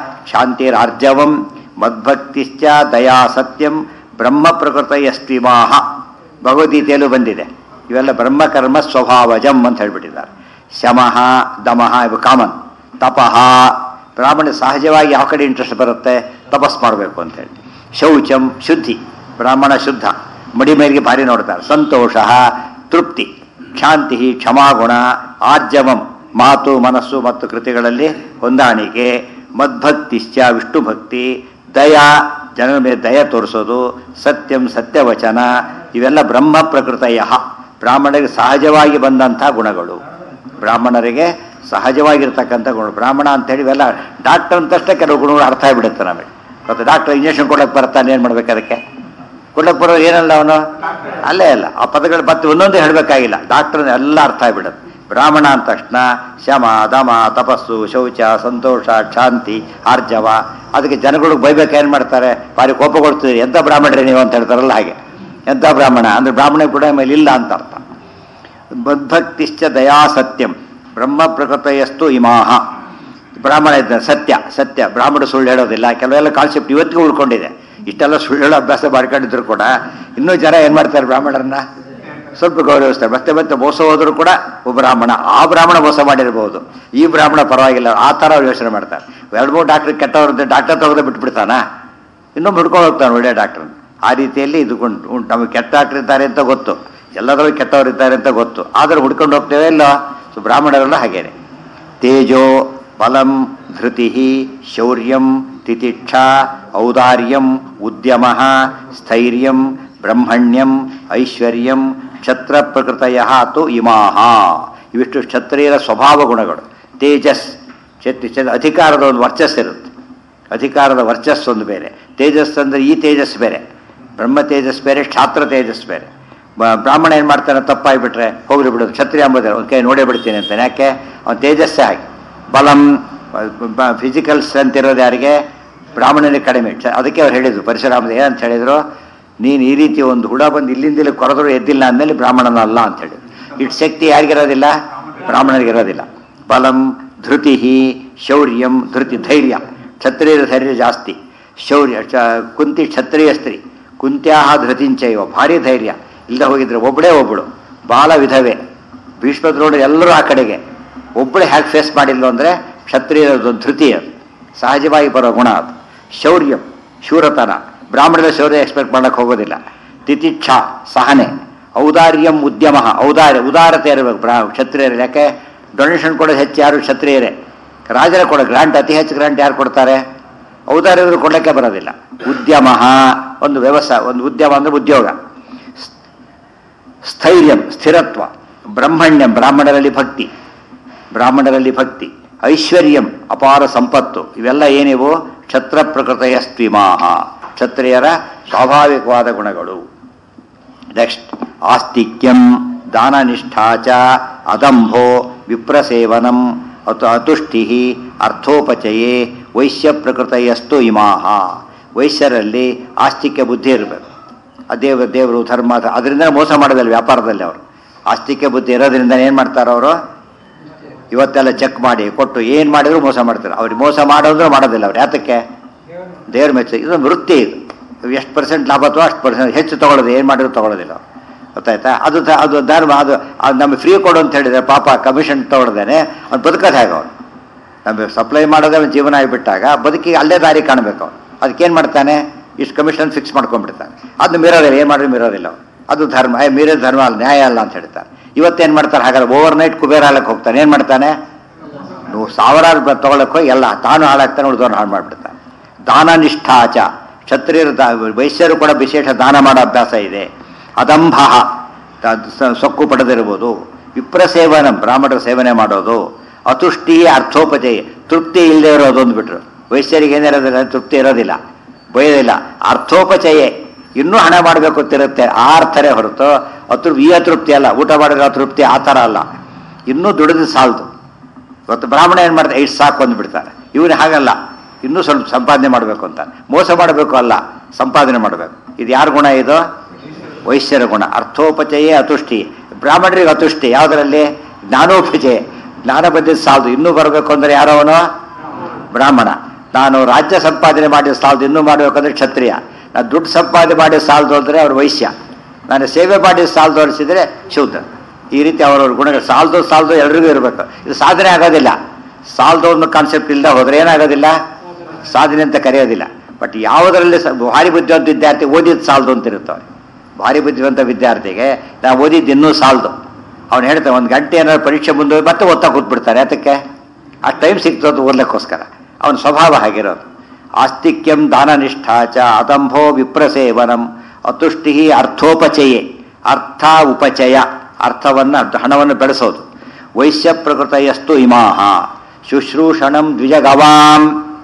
ಶಾಂತಿರಾರ್ಜವಂ ಮದ್ಭಕ್ತಿಶ್ಚ ದಯಾ ಸತ್ಯಂ ಬ್ರಹ್ಮ ಪ್ರಕೃತಯಸ್ತಿಮಾಹ ಭಗವದ್ಗೀತೆಯಲ್ಲೂ ಬಂದಿದೆ ಇವೆಲ್ಲ ಬ್ರಹ್ಮಕರ್ಮ ಸ್ವಭಾವಜಂ ಅಂತ ಹೇಳ್ಬಿಟ್ಟಿದ್ದಾರೆ ಶಮಃ ದಮಃ ಇವು ಕಾಮನ್ ತಪಃ ಬ್ರಾಹ್ಮಣ ಸಹಜವಾಗಿ ಯಾವ ಕಡೆ ಇಂಟ್ರೆಸ್ಟ್ ಬರುತ್ತೆ ತಪಸ್ ಮಾಡಬೇಕು ಅಂತ ಹೇಳಿ ಶೌಚಂ ಶುದ್ಧಿ ಬ್ರಾಹ್ಮಣ ಶುದ್ಧ ಮಡಿಮೇಲಿಗೆ ಭಾರಿ ನೋಡ್ತಾರೆ ಸಂತೋಷ ತೃಪ್ತಿ ಶಾಂತಿ ಕ್ಷಮಾಗುಣ ಆರ್ಜವಂ ಮಾತು ಮನಸ್ಸು ಮತ್ತು ಕೃತಿಗಳಲ್ಲಿ ಹೊಂದಾಣಿಕೆ ಮದ್ಭಕ್ತಿಶ್ಚ ವಿಷ್ಣು ಭಕ್ತಿ ದಯಾ ಜನರ ಮೇಲೆ ದಯ ತೋರಿಸೋದು ಸತ್ಯಂ ಸತ್ಯವಚನ ಇವೆಲ್ಲ ಬ್ರಹ್ಮ ಪ್ರಕೃತಯ ಬ್ರಾಹ್ಮಣರಿಗೆ ಸಹಜವಾಗಿ ಬಂದಂಥ ಗುಣಗಳು ಬ್ರಾಹ್ಮಣರಿಗೆ ಸಹಜವಾಗಿರ್ತಕ್ಕಂಥ ಗುಣ ಬ್ರಾಹ್ಮಣ ಅಂತೇಳಿ ಇವೆಲ್ಲ ಡಾಕ್ಟರ್ ಅಂತಷ್ಟೇ ಕೆಲವು ಗುಣಗಳು ಅರ್ಥ ಆಗಿಬಿಡುತ್ತೆ ನಮಗೆ ಮತ್ತು ಡಾಕ್ಟರ್ ಇಂಜೆಕ್ಷನ್ ಕೊಡಕ್ಕೆ ಬರ್ತಾನೆ ಏನು ಮಾಡ್ಬೇಕು ಅದಕ್ಕೆ ಕೊಡಕ್ಕೆ ಬರೋದು ಏನಲ್ಲ ಅವನು ಅಲ್ಲೇ ಅಲ್ಲ ಆ ಪದಗಳು ಮತ್ತೆ ಒಂದೊಂದೇ ಹೇಳಬೇಕಾಗಿಲ್ಲ ಡಾಕ್ಟರ್ ಎಲ್ಲ ಅರ್ಥ ಆಗಿಬಿಡುತ್ತೆ ಬ್ರಾಹ್ಮಣ ಅಂದ ತಕ್ಷಣ ಶಮ ದಮ ತಪಸ್ಸು ಶೌಚ ಸಂತೋಷ ಶಾಂತಿ ಆರ್ಜವ ಅದಕ್ಕೆ ಜನಗಳಿಗೆ ಬೈಬೇಕು ಏನು ಮಾಡ್ತಾರೆ ಭಾರಿ ಕೋಪ ಕೊಡ್ತೀರಿ ಎಂಥ ಬ್ರಾಹ್ಮಣರೇ ನೀವು ಅಂತ ಹೇಳ್ತಾರಲ್ಲ ಹಾಗೆ ಎಂಥ ಬ್ರಾಹ್ಮಣ ಅಂದರೆ ಬ್ರಾಹ್ಮಣ ಕೂಡ ಮೇಲೆ ಇಲ್ಲ ಅಂತ ಅರ್ಥ ಮದ್ಭಕ್ತಿಶ್ಚ ದಯಾ ಸತ್ಯಂ ಬ್ರಹ್ಮ ಪ್ರಕೃತಯಸ್ತು ಇಮಾಹ ಬ್ರಾಹ್ಮಣ ಇದ್ದ ಸತ್ಯ ಸತ್ಯ ಬ್ರಾಹ್ಮಣ ಸುಳ್ಳು ಹೇಳೋದಿಲ್ಲ ಕೆಲವೆಲ್ಲ ಕಾನ್ಸೆಪ್ಟ್ ಇವತ್ತಿಗೂ ಉಳ್ಕೊಂಡಿದೆ ಇಷ್ಟೆಲ್ಲ ಸುಳ್ಳು ಹೇಳೋ ಅಭ್ಯಾಸ ಮಾಡ್ಕೊಂಡಿದ್ರು ಕೂಡ ಇನ್ನೂ ಜನ ಏನು ಮಾಡ್ತಾರೆ ಬ್ರಾಹ್ಮಣರನ್ನ ಸ್ವಲ್ಪ ಗೌರವಿಸ್ತಾರೆ ಮತ್ತೆ ಮತ್ತೆ ಮೋಸ ಹೋದ್ರು ಕೂಡ ಒಬ್ಬ ಬ್ರಾಹ್ಮಣ ಆ ಬ್ರಾಹ್ಮಣ ಮೋಸ ಮಾಡಿರ್ಬೋದು ಈ ಬ್ರಾಹ್ಮಣ ಪರವಾಗಿಲ್ಲ ಆ ಥರ ಅವ್ರು ಯೋಚನೆ ಮಾಡ್ತಾರೆ ಎರಡು ಮೂರು ಡಾಕ್ಟ್ರ್ ಕೆಟ್ಟವ್ರದ್ದು ಡಾಕ್ಟರ್ ತಗೋದೇ ಬಿಟ್ಬಿಡ್ತಾನ ಇನ್ನೊಬ್ಬ ಹಿಡ್ಕೊಂಡು ಹೋಗ್ತಾನೆ ಒಳ್ಳೆ ಡಾಕ್ಟರ್ ಆ ರೀತಿಯಲ್ಲಿ ಇದು ಉಂಟು ಉಂಟು ನಮಗೆ ಕೆಟ್ಟ ಡಾಕ್ಟರ್ ಇದ್ದಾರೆ ಅಂತ ಗೊತ್ತು ಎಲ್ಲದರಲ್ಲೂ ಕೆಟ್ಟವರು ಇದ್ದಾರೆ ಅಂತ ಗೊತ್ತು ಆದರೂ ಹುಡ್ಕೊಂಡು ಹೋಗ್ತೇವೆ ಇಲ್ಲ ಸೊ ಬ್ರಾಹ್ಮಣರೆಲ್ಲ ಹಾಗೇನೆ ತೇಜೋ ಬಲಂ ಧೃತಿ ಶೌರ್ಯಂ ತಿತಿಕ್ಷಾ ಔದಾರ್ಯಂ ಉದ್ಯಮ ಸ್ಥೈರ್ಯಂ ಬ್ರಹ್ಮಣ್ಯಂ ಐಶ್ವರ್ಯಂ ಕ್ಷತ್ರ ಪ್ರಕೃತಯ ತು ಇಮಾಹ ಇವಿಷ್ಟು ಕ್ಷತ್ರಿಯರ ಸ್ವಭಾವ ಗುಣಗಳು ತೇಜಸ್ ಕ್ಷತ್ರಿ ಕ್ಷ- ಅಧಿಕಾರದ ಒಂದು ವರ್ಚಸ್ಸಿರುತ್ತೆ ಅಧಿಕಾರದ ವರ್ಚಸ್ಸು ಒಂದು ಬೇರೆ ತೇಜಸ್ ಅಂದರೆ ಈ ತೇಜಸ್ ಬೇರೆ ಬ್ರಹ್ಮ ತೇಜಸ್ ಬೇರೆ ಕ್ಷಾತ್ರ ತೇಜಸ್ ಬೇರೆ ಬ- ಬ್ರಾಹ್ಮಣ ಏನು ಮಾಡ್ತಾನೆ ತಪ್ಪಾಗಿಬಿಟ್ರೆ ಹೋಗ್ಲಿ ಬಿಡೋದು ಕ್ಷತ್ರಿಯ ಅಂಬೋದ್ರೆ ಒಂದು ಕೈ ನೋಡೇ ಬಿಡ್ತೀನಿ ಅಂತಾನೆ ಯಾಕೆ ಅವನ ತೇಜಸ್ಸೇ ಹಾಗೆ ಬಲಂ ಫಿಸಿಕಲ್ ಸ್ಟ್ರೆಂತ್ ಇರೋದು ಯಾರಿಗೆ ಬ್ರಾಹ್ಮಣನಿಗೆ ಕಡಿಮೆ ಕ್ಷ- ಅದಕ್ಕೆ ಅವ್ರು ಹೇಳಿದ್ರು ಪರಶುರಾಮದ ಏನಂತ ಹೇಳಿದ್ರು ನೀನು ಈ ರೀತಿ ಒಂದು ಹುಡ ಬಂದು ಇಲ್ಲಿಂದ ಇಲ್ಲಿ ಕೊರೆದ್ರು ಎದ್ದಿಲ್ಲ ಅಂದಮೇಲೆ ಬ್ರಾಹ್ಮಣನಲ್ಲ ಅಂತ ಹೇಳಿದ್ರು ಇಟ್ಟು ಶಕ್ತಿ ಯಾರಿಗಿರೋದಿಲ್ಲ ಬ್ರಾಹ್ಮಣರಿಗಿರೋದಿಲ್ಲ ಬಲಂ ಧೃತಿ ಶೌರ್ಯಂ ಧೃತಿ ಧೈರ್ಯ ಕ್ಷತ್ರಿಯರ ಧೈರ್ಯ ಜಾಸ್ತಿ ಶೌರ್ಯ ಚ- ಕುಂತಿ ಕ್ಷತ್ರಿಯ ಸ್ತ್ರೀ ಕುಂತ್ಯಾಹ ಧೃತಿಂಚೈವ ಭಾರಿ ಧೈರ್ಯ ಇಲ್ಲದೆ ಹೋಗಿದ್ರೆ ಒಬ್ಬಳೇ ಒಬ್ಬಳು ಬಾಲ ವಿಧವೆ ಭೀಷ್ಮದ್ರೋಣ ಎಲ್ಲರೂ ಆ ಕಡೆಗೆ ಒಬ್ಬಳೇ ಹ್ಯಾಕ್ ಫೇಸ್ ಮಾಡಿಲ್ಲ ಅಂದರೆ ಕ್ಷತ್ರಿಯರದ್ದು ಧೃತಿ ಅದು ಸಹಜವಾಗಿ ಬರೋ ಗುಣ ಅದು ಶೌರ್ಯಂ ಶೂರತನ ಬ್ರಾಹ್ಮಣರ ಶೌರ್ಯ ಎಕ್ಸ್ಪೆಕ್ಟ್ ಮಾಡಕ್ಕೆ ಹೋಗೋದಿಲ್ಲ ತಿತಿಕ್ಷಾ ಸಹನೆ ಔದಾರ್ಯಂ ಉದ್ಯಮ ಔದಾರ್ಯ ಉದಾರತೆ ಇರಬೇಕು ಬ್ರಾ ಕ್ಷತ್ರಿಯರು ಯಾಕೆ ಡೊನೇಷನ್ ಕೊಡೋದು ಹೆಚ್ಚು ಯಾರು ಕ್ಷತ್ರಿಯರೇ ರಾಜರ ಕೊಡೋ ಗ್ರಾಂಟ್ ಅತಿ ಹೆಚ್ಚು ಗ್ರಾಂಟ್ ಯಾರು ಕೊಡ್ತಾರೆ ಔದಾರ್ಯರು ಕೊಡಲಿಕ್ಕೆ ಬರೋದಿಲ್ಲ ಉದ್ಯಮ ಒಂದು ವ್ಯವಸಾಯ ಒಂದು ಉದ್ಯಮ ಅಂದರೆ ಉದ್ಯೋಗ ಸ್ಥೈರ್ಯಂ ಸ್ಥಿರತ್ವ ಬ್ರಹ್ಮಣ್ಯಂ ಬ್ರಾಹ್ಮಣರಲ್ಲಿ ಭಕ್ತಿ ಬ್ರಾಹ್ಮಣರಲ್ಲಿ ಭಕ್ತಿ ಐಶ್ವರ್ಯಂ ಅಪಾರ ಸಂಪತ್ತು ಇವೆಲ್ಲ ಏನಿವು ಕ್ಷತ್ರ ಪ್ರಕೃತೆಯ ಸ್ತ್ವಿಮಾಹ ಕ್ಷತ್ರಿಯರ ಸ್ವಾಭಾವಿಕವಾದ ಗುಣಗಳು ನೆಕ್ಸ್ಟ್ ಆಸ್ತಿಕ್ಯಂ ದಾನನಿಷ್ಠಾ ಚ ಅದಂಭೋ ವಿಪ್ರಸೇವನಂ ಅತು ಅತುಷ್ಟಿ ಅರ್ಥೋಪಚಯೇ ವೈಶ್ಯ ಪ್ರಕೃತಿಯಸ್ತು ಇಮಾಹ ವೈಶ್ಯರಲ್ಲಿ ಆಸ್ತಿಕ್ಯ ಬುದ್ಧಿ ಇರಬೇಕು ಆ ದೇವ ದೇವರು ಧರ್ಮ ಅದರಿಂದ ಮೋಸ ಮಾಡೋದಿಲ್ಲ ವ್ಯಾಪಾರದಲ್ಲಿ ಅವರು ಆಸ್ತಿಕ್ಯ ಬುದ್ಧಿ ಇರೋದ್ರಿಂದ ಏನು ಮಾಡ್ತಾರೆ ಅವರು ಇವತ್ತೆಲ್ಲ ಚೆಕ್ ಮಾಡಿ ಕೊಟ್ಟು ಏನು ಮಾಡಿದ್ರು ಮೋಸ ಮಾಡ್ತಾರೆ ಅವ್ರಿಗೆ ಮೋಸ ಮಾಡೋದ್ರೆ ಮಾಡೋದಿಲ್ಲ ಅವ್ರು ಯಾತಕ್ಕೆ ದೇವ್ರ ಮೆಚ್ಚ ಇದು ವೃತ್ತಿ ಇದು ಎಷ್ಟು ಪರ್ಸೆಂಟ್ ಲಾಭ ಅಥವಾ ಅಷ್ಟು ಪರ್ಸೆಂಟ್ ಹೆಚ್ಚು ತಗೊಳ್ಳೋದು ಏನು ಮಾಡಿದ್ರು ತಗೊಳ್ಳೋದಿಲ್ಲ ಅವ್ರು. ಗೊತ್ತಾಯ್ತಾ ಅದು ತ- ಅದು ಧರ್ಮ ಅದು ಅದು ನಮಗೆ ಫ್ರೀ ಕೊಡು ಅಂತ ಹೇಳಿದ್ರೆ ಪಾಪ ಕಮಿಷನ್ ತಗೊಳ್ದೇನೆ ಅವ್ನು ಬದುಕೋದು ಹೇಗೆ ಅವ್ನು ನಮಗೆ ಸಪ್ಲೈ ಮಾಡೋದೇ ಅವ್ನ ಜೀವನ ಆಗಿಬಿಟ್ಟಾಗ ಬದುಕಿಗೆ ಅಲ್ಲೇ ದಾರಿ ಕಾಣಬೇಕು ಅವ್ನು ಅದಕ್ಕೇನು ಮಾಡ್ತಾನೆ ಇಷ್ಟು ಕಮಿಷನ್ ಫಿಕ್ಸ್ ಮಾಡ್ಕೊಂಡ್ಬಿಡ್ತಾನೆ ಅದನ್ನ ಮೀರೋದಿಲ್ಲ ಏನು ಮಾಡಿದ್ರು ಮೀರೋದಿಲ್ಲ ಅವ್ನು ಅದು ಧರ್ಮ ಏ ಮೀರೋ ಧರ್ಮ ಅಲ್ಲ ನ್ಯಾಯ ಅಲ್ಲ ಅಂತ ಹೇಳ್ತಾರೆ ಇವತ್ತೇನು ಮಾಡ್ತಾರೆ ಹಾಗಾದ್ರೆ ಓವರ್ ನೈಟ್ ಕುಬೇರ ಹಾಳಕ್ಕೆ ಹೋಗ್ತಾನೆ ಏನು ಮಾಡ್ತಾನೆ ನೀವು ಸಾವಿರಾರು ಬ- ತಗೊಳಕ್ಕೆ ಹೋಗಿ ಎಲ್ಲ ತಾನು ಹಾಳಾಗ್ತಾನೆ ಉಳಿದವ್ರು ಹಾಳು ಮಾಡಿಬಿಡ್ತಾನೆ ದಾನ ನಿಷ್ಠಾಚ ಕ್ಷತ್ರಿಯರು ದಾ ವೈಶ್ಯರು ಕೂಡ ವಿಶೇಷ ದಾನ ಮಾಡೋ ಅಭ್ಯಾಸ ಇದೆ ಅದಂಭ ತ- ಸ- ಸೊಕ್ಕು ಪಡೆದಿರ್ಬೋದು ವಿಪ್ರಸೇವನ ಬ್ರಾಹ್ಮಣರ ಸೇವನೆ ಮಾಡೋದು ಅತುಷ್ಟಿ ಅರ್ಥೋಪಜಯ ತೃಪ್ತಿ ಇಲ್ಲದೆ ಇರೋದು ಅಂದ್ಬಿಟ್ರು ವೈಶ್ಯರಿಗೆ ಏನಿರೋದಿಲ್ಲ ತೃಪ್ತಿ ಇರೋದಿಲ್ಲ ಬೈಯೋದಿಲ್ಲ ಅರ್ಥೋಪಚಯೆ ಇನ್ನೂ ಹಣ ಮಾಡಬೇಕು ಅಂತಿರುತ್ತೆ ಆ ಅರ್ಥರೇ ಹೊರತು ಅತೃ ಈ ಅತೃಪ್ತಿ ಅಲ್ಲ ಊಟ ಮಾಡಿರೋ ಅತೃಪ್ತಿ ಆ ಥರ ಅಲ್ಲ ಇನ್ನೂ ದುಡಿದು ಸಾಲದು ಇವತ್ತು ಬ್ರಾಹ್ಮಣ ಏನು ಮಾಡ್ತಾರೆ ಇಷ್ಟು ಸಾಕು ಅಂದ್ಬಿಡ್ತಾರೆ ಇವನು ಹಾಗಲ್ಲ ಇನ್ನೂ ಸ್ವಲ್ಪ ಸಂಪಾದನೆ ಮಾಡಬೇಕು ಅಂತ ಮೋಸ ಮಾಡಬೇಕು ಅಲ್ಲ ಸಂಪಾದನೆ ಮಾಡಬೇಕು ಇದು ಯಾರ ಗುಣ ಇದು ವೈಶ್ಯರ ಗುಣ ಅರ್ಥೋಪಚಯೇ ಅತುಷ್ಟಿ ಬ್ರಾಹ್ಮಣರಿಗೆ ಅತುಷ್ಟಿ ಯಾವುದರಲ್ಲಿ ಜ್ಞಾನೋಪಚಯ ಜ್ಞಾನ ಬಂದಿದ್ದು ಸಾಲದು ಇನ್ನೂ ಬರಬೇಕು ಅಂದರೆ ಯಾರೋ ಅವನು ಬ್ರಾಹ್ಮಣ ನಾನು ರಾಜ್ಯ ಸಂಪಾದನೆ ಮಾಡಿದ ಸಾಲದು ಇನ್ನೂ ಮಾಡಬೇಕಂದ್ರೆ ಕ್ಷತ್ರಿಯ ನಾನು ದುಡ್ಡು ಸಂಪಾದನೆ ಮಾಡಿ ಸಾಲದು ಅಂದರೆ ಅವ್ರು ವೈಶ್ಯ ನಾನು ಸೇವೆ ಮಾಡಿ ಸಾಲದು ಅನಿಸಿದರೆ ಶೂದ್ರ ಈ ರೀತಿ ಅವರವ್ರ ಗುಣಗಳು ಸಾಲದು ಸಾಲದು ಎಲ್ರಿಗೂ ಇರಬೇಕು ಇದು ಸಾಧನೆ ಆಗೋದಿಲ್ಲ ಸಾಲದು ಅನ್ನೋ ಕಾನ್ಸೆಪ್ಟ್ ಇಲ್ಲದೆ ಹೋದ್ರೆ ಏನಾಗೋದಿಲ್ಲ ಸಾಧನೆ ಅಂತ ಕರೆಯೋದಿಲ್ಲ ಬಟ್ ಯಾವುದರಲ್ಲಿ ಸ- ಭಾರಿ ಬುದ್ಧಿವಂತ ವಿದ್ಯಾರ್ಥಿ ಓದಿದ್ದು ಸಾಲದು ಅಂತ ಇರುತ್ತವೆ ಭಾರಿ ಬುದ್ಧಿವಂತ ವಿದ್ಯಾರ್ಥಿಗೆ ನಾವು ಓದಿದ್ದು ಇನ್ನೂ ಸಾಲದು ಅವ್ನು ಹೇಳ್ತಾನೆ ಒಂದು ಗಂಟೆ ಏನಾದ್ರು ಪರೀಕ್ಷೆ ಮುಂದೆ ಹೋಗಿ ಮತ್ತೆ ಓದ್ತಾ ಕೂತ್ಬಿಡ್ತಾರೆ ಯಾತಕ್ಕೆ ಆ ಟೈಮ್ ಸಿಗ್ತದೆ ಓದ್ಲಿಕ್ಕೋಸ್ಕರ ಅವನ ಸ್ವಭಾವ ಹಾಗಿರೋದು ಆಸ್ತಿಕ್ಯಂ ದಾನನಿಷ್ಠಾಚ ಅದಂಭೋ ವಿಪ್ರಸೇವನಂ ಅತುಷ್ಟಿ ಅರ್ಥೋಪಚಯೆ ಅರ್ಥ ಉಪಚಯ ಅರ್ಥವನ್ನು ಹಣವನ್ನು ಬೆಳೆಸೋದು ವೈಶ್ಯ ಪ್ರಕೃತಯಸ್ತು ಇಮಾಹ ಶುಶ್ರೂಷಣಂ ದ್ವಿಜಗವಾಂ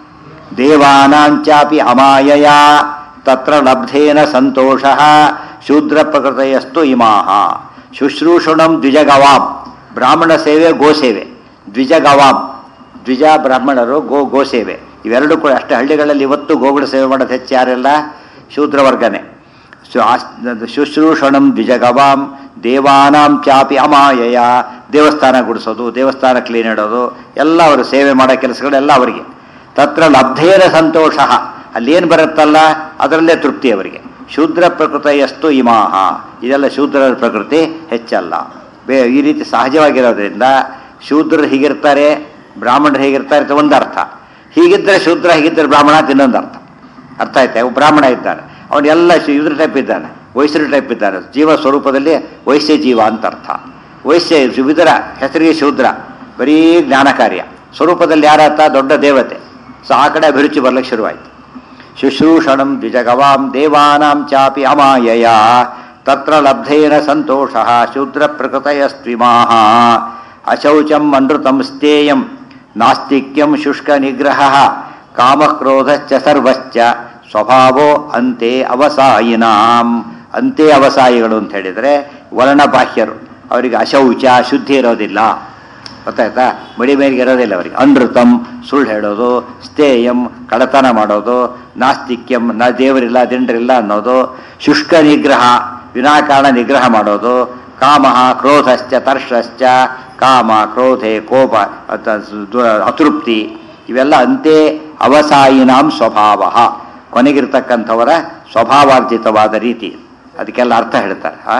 ದೇವಾನಾಂಚಾಪಿ ಅಮಾಯಯ ತತ್ರ ಲಬ್ಧೇನ ಸಂತೋಷ ಶೂದ್ರ ಪ್ರಕೃತಯಸ್ತು ಇಮಾಹ ಶುಶ್ರೂಷಣಂ ದ್ವಿಜಗವಾಂ ಬ್ರಾಹ್ಮಣ ಸೇವೆ ಗೋಸೇವೆ ದ್ವಿಜಗವಾಂ ದ್ವಿಜ ಬ್ರಾಹ್ಮಣರು ಗೋ ಗೋಸೇವೆ ಇವೆರಡು ಕೂಡ ಅಷ್ಟೇ ಹಳ್ಳಿಗಳಲ್ಲಿ ಇವತ್ತು ಗೋಗಳ ಸೇವೆ ಮಾಡೋದು ಹೆಚ್ಚು ಯಾರೆಲ್ಲ ಶೂದ್ರ ವರ್ಗನೆ ಶು- ಆಸ್- ಶುಶ್ರೂಷಣಂ ದ್ವಿಜಗವಾಂ ದೇವಾನಾಂ ಚಾಪಿ ಅಮಾಯಯ ದೇವಸ್ಥಾನ ಗುಡಿಸೋದು ದೇವಸ್ಥಾನ ಕ್ಲೀನ್ ಇಡೋದು ಎಲ್ಲ ಅವರು ಸೇವೆ ಮಾಡೋ ಕೆಲಸಗಳೆಲ್ಲ ಅವರಿಗೆ ತತ್ರ ಲಬ್ಧೇನ ಸಂತೋಷ ಅಲ್ಲೇನು ಬರುತ್ತಲ್ಲ ಅದರಲ್ಲೇ ತೃಪ್ತಿ ಅವರಿಗೆ ಶೂದ್ರ ಪ್ರಕೃತಿಯಷ್ಟು ಇಮಾಹ ಇದೆಲ್ಲ ಶೂದ್ರರ ಪ್ರಕೃತಿ ಹೆಚ್ಚಲ್ಲ ಬೇ ಈ ರೀತಿ ಸಹಜವಾಗಿರೋದ್ರಿಂದ ಶೂದ್ರರು ಹೀಗಿರ್ತಾರೆ ಬ್ರಾಹ್ಮಣರು ಹೇಗಿರ್ತಾರೆ ಅಂತ ಒಂದು ಅರ್ಥ ಹೀಗಿದ್ದರೆ ಶೂದ್ರ ಹೀಗಿದ್ದರೆ ಬ್ರಾಹ್ಮಣ ಅಂತ ಇನ್ನೊಂದು ಅರ್ಥ ಅರ್ಥ ಆಯ್ತಾ ಒಬ್ಬ ಬ್ರಾಹ್ಮಣ ಇದ್ದಾನೆ ಅವನೆಲ್ಲ ಇದ್ರ ಟೈಪ್ ಇದ್ದಾನೆ ವೈಶ್ಯರ ಟೈಪ್ ಇದ್ದಾನೆ ಜೀವ ಸ್ವರೂಪದಲ್ಲಿ ವೈಶ್ಯ ಜೀವ ಅಂತ ಅರ್ಥ ವೈಶ್ಯ ವಿಧರ ಹೆಸರಿಗೆ ಶೂದ್ರ ಬರೀ ಜ್ಞಾನ ಕಾರ್ಯ ಸ್ವರೂಪದಲ್ಲಿ ಯಾರಾತ ದೊಡ್ಡ ದೇವತೆ ಸೊ ಆ ಕಡೆ ಅಭಿರುಚಿ ಬರ್ಲಿಕ್ಕೆ ಶುರುವಾಯಿತು ಶುಶ್ರೂಷಣಂ ದ್ವಿಜಗವಾಂ ದೇವಾನಾಂ ಚಾಪಿ ಅಮಾಯಯ ತತ್ರ ಲಬ್ಧೇನ ಸಂತೋಷ ಶೂದ್ರ ಪ್ರಕೃತಯಸ್ತ್ವಿಮಾಹ ಅಶೌಚಂ ಅನೃತಂ ಸ್ಥೇಯಂ ನಾಸ್ತಿಕ್ಯಂ ಶುಷ್ಕ ನಿಗ್ರಹ ಕಾಮಕ್ರೋಧಶ್ಚ ಸರ್ವಶ್ಚ ಸ್ವಭಾವೋ ಅಂತೆ ಅವಸಾಯಿನಾಂ ಅಂತೆ ಅವಸಾಯಿಗಳು ಅಂತ ಹೇಳಿದರೆ ವರ್ಣಬಾಹ್ಯರು ಅವರಿಗೆ ಅಶೌಚ ಶುದ್ಧಿ ಇರೋದಿಲ್ಲ ಗೊತ್ತಾಯ್ತಾ ಮಡಿ ಮೇಲಿಗೆ ಇರೋದಿಲ್ಲ ಅವರಿಗೆ ಅನೃತಂ ಸುಳ್ಳು ಹೇಳೋದು ಸ್ಥೇಯಂ ಕಳತನ ಮಾಡೋದು ನಾಸ್ತಿಕ್ಯಂ ನ ದೇವರಿಲ್ಲ ದಿಂಡ್ರಿಲ್ಲ ಅನ್ನೋದು ಶುಷ್ಕ ನಿಗ್ರಹ ವಿನಾಕಾರಣ ನಿಗ್ರಹ ಮಾಡೋದು ಕಾಮ ಕ್ರೋಧಶ್ಚ ತರ್ಷಶ್ಚ ಕಾಮ ಕ್ರೋಧೆ ಕೋಪ ಅತ- ದು- ಅತೃಪ್ತಿ ಇವೆಲ್ಲ ಅಂತೆ ಅವಸಾಯಿನಾಂ ಸ್ವಭಾವ ಕೊನೆಗಿರ್ತಕ್ಕಂಥವರ ಸ್ವಭಾವಾರ್ಜಿತವಾದ ರೀತಿ ಅದಕ್ಕೆಲ್ಲ ಅರ್ಥ ಹೇಳ್ತಾರೆ ಆ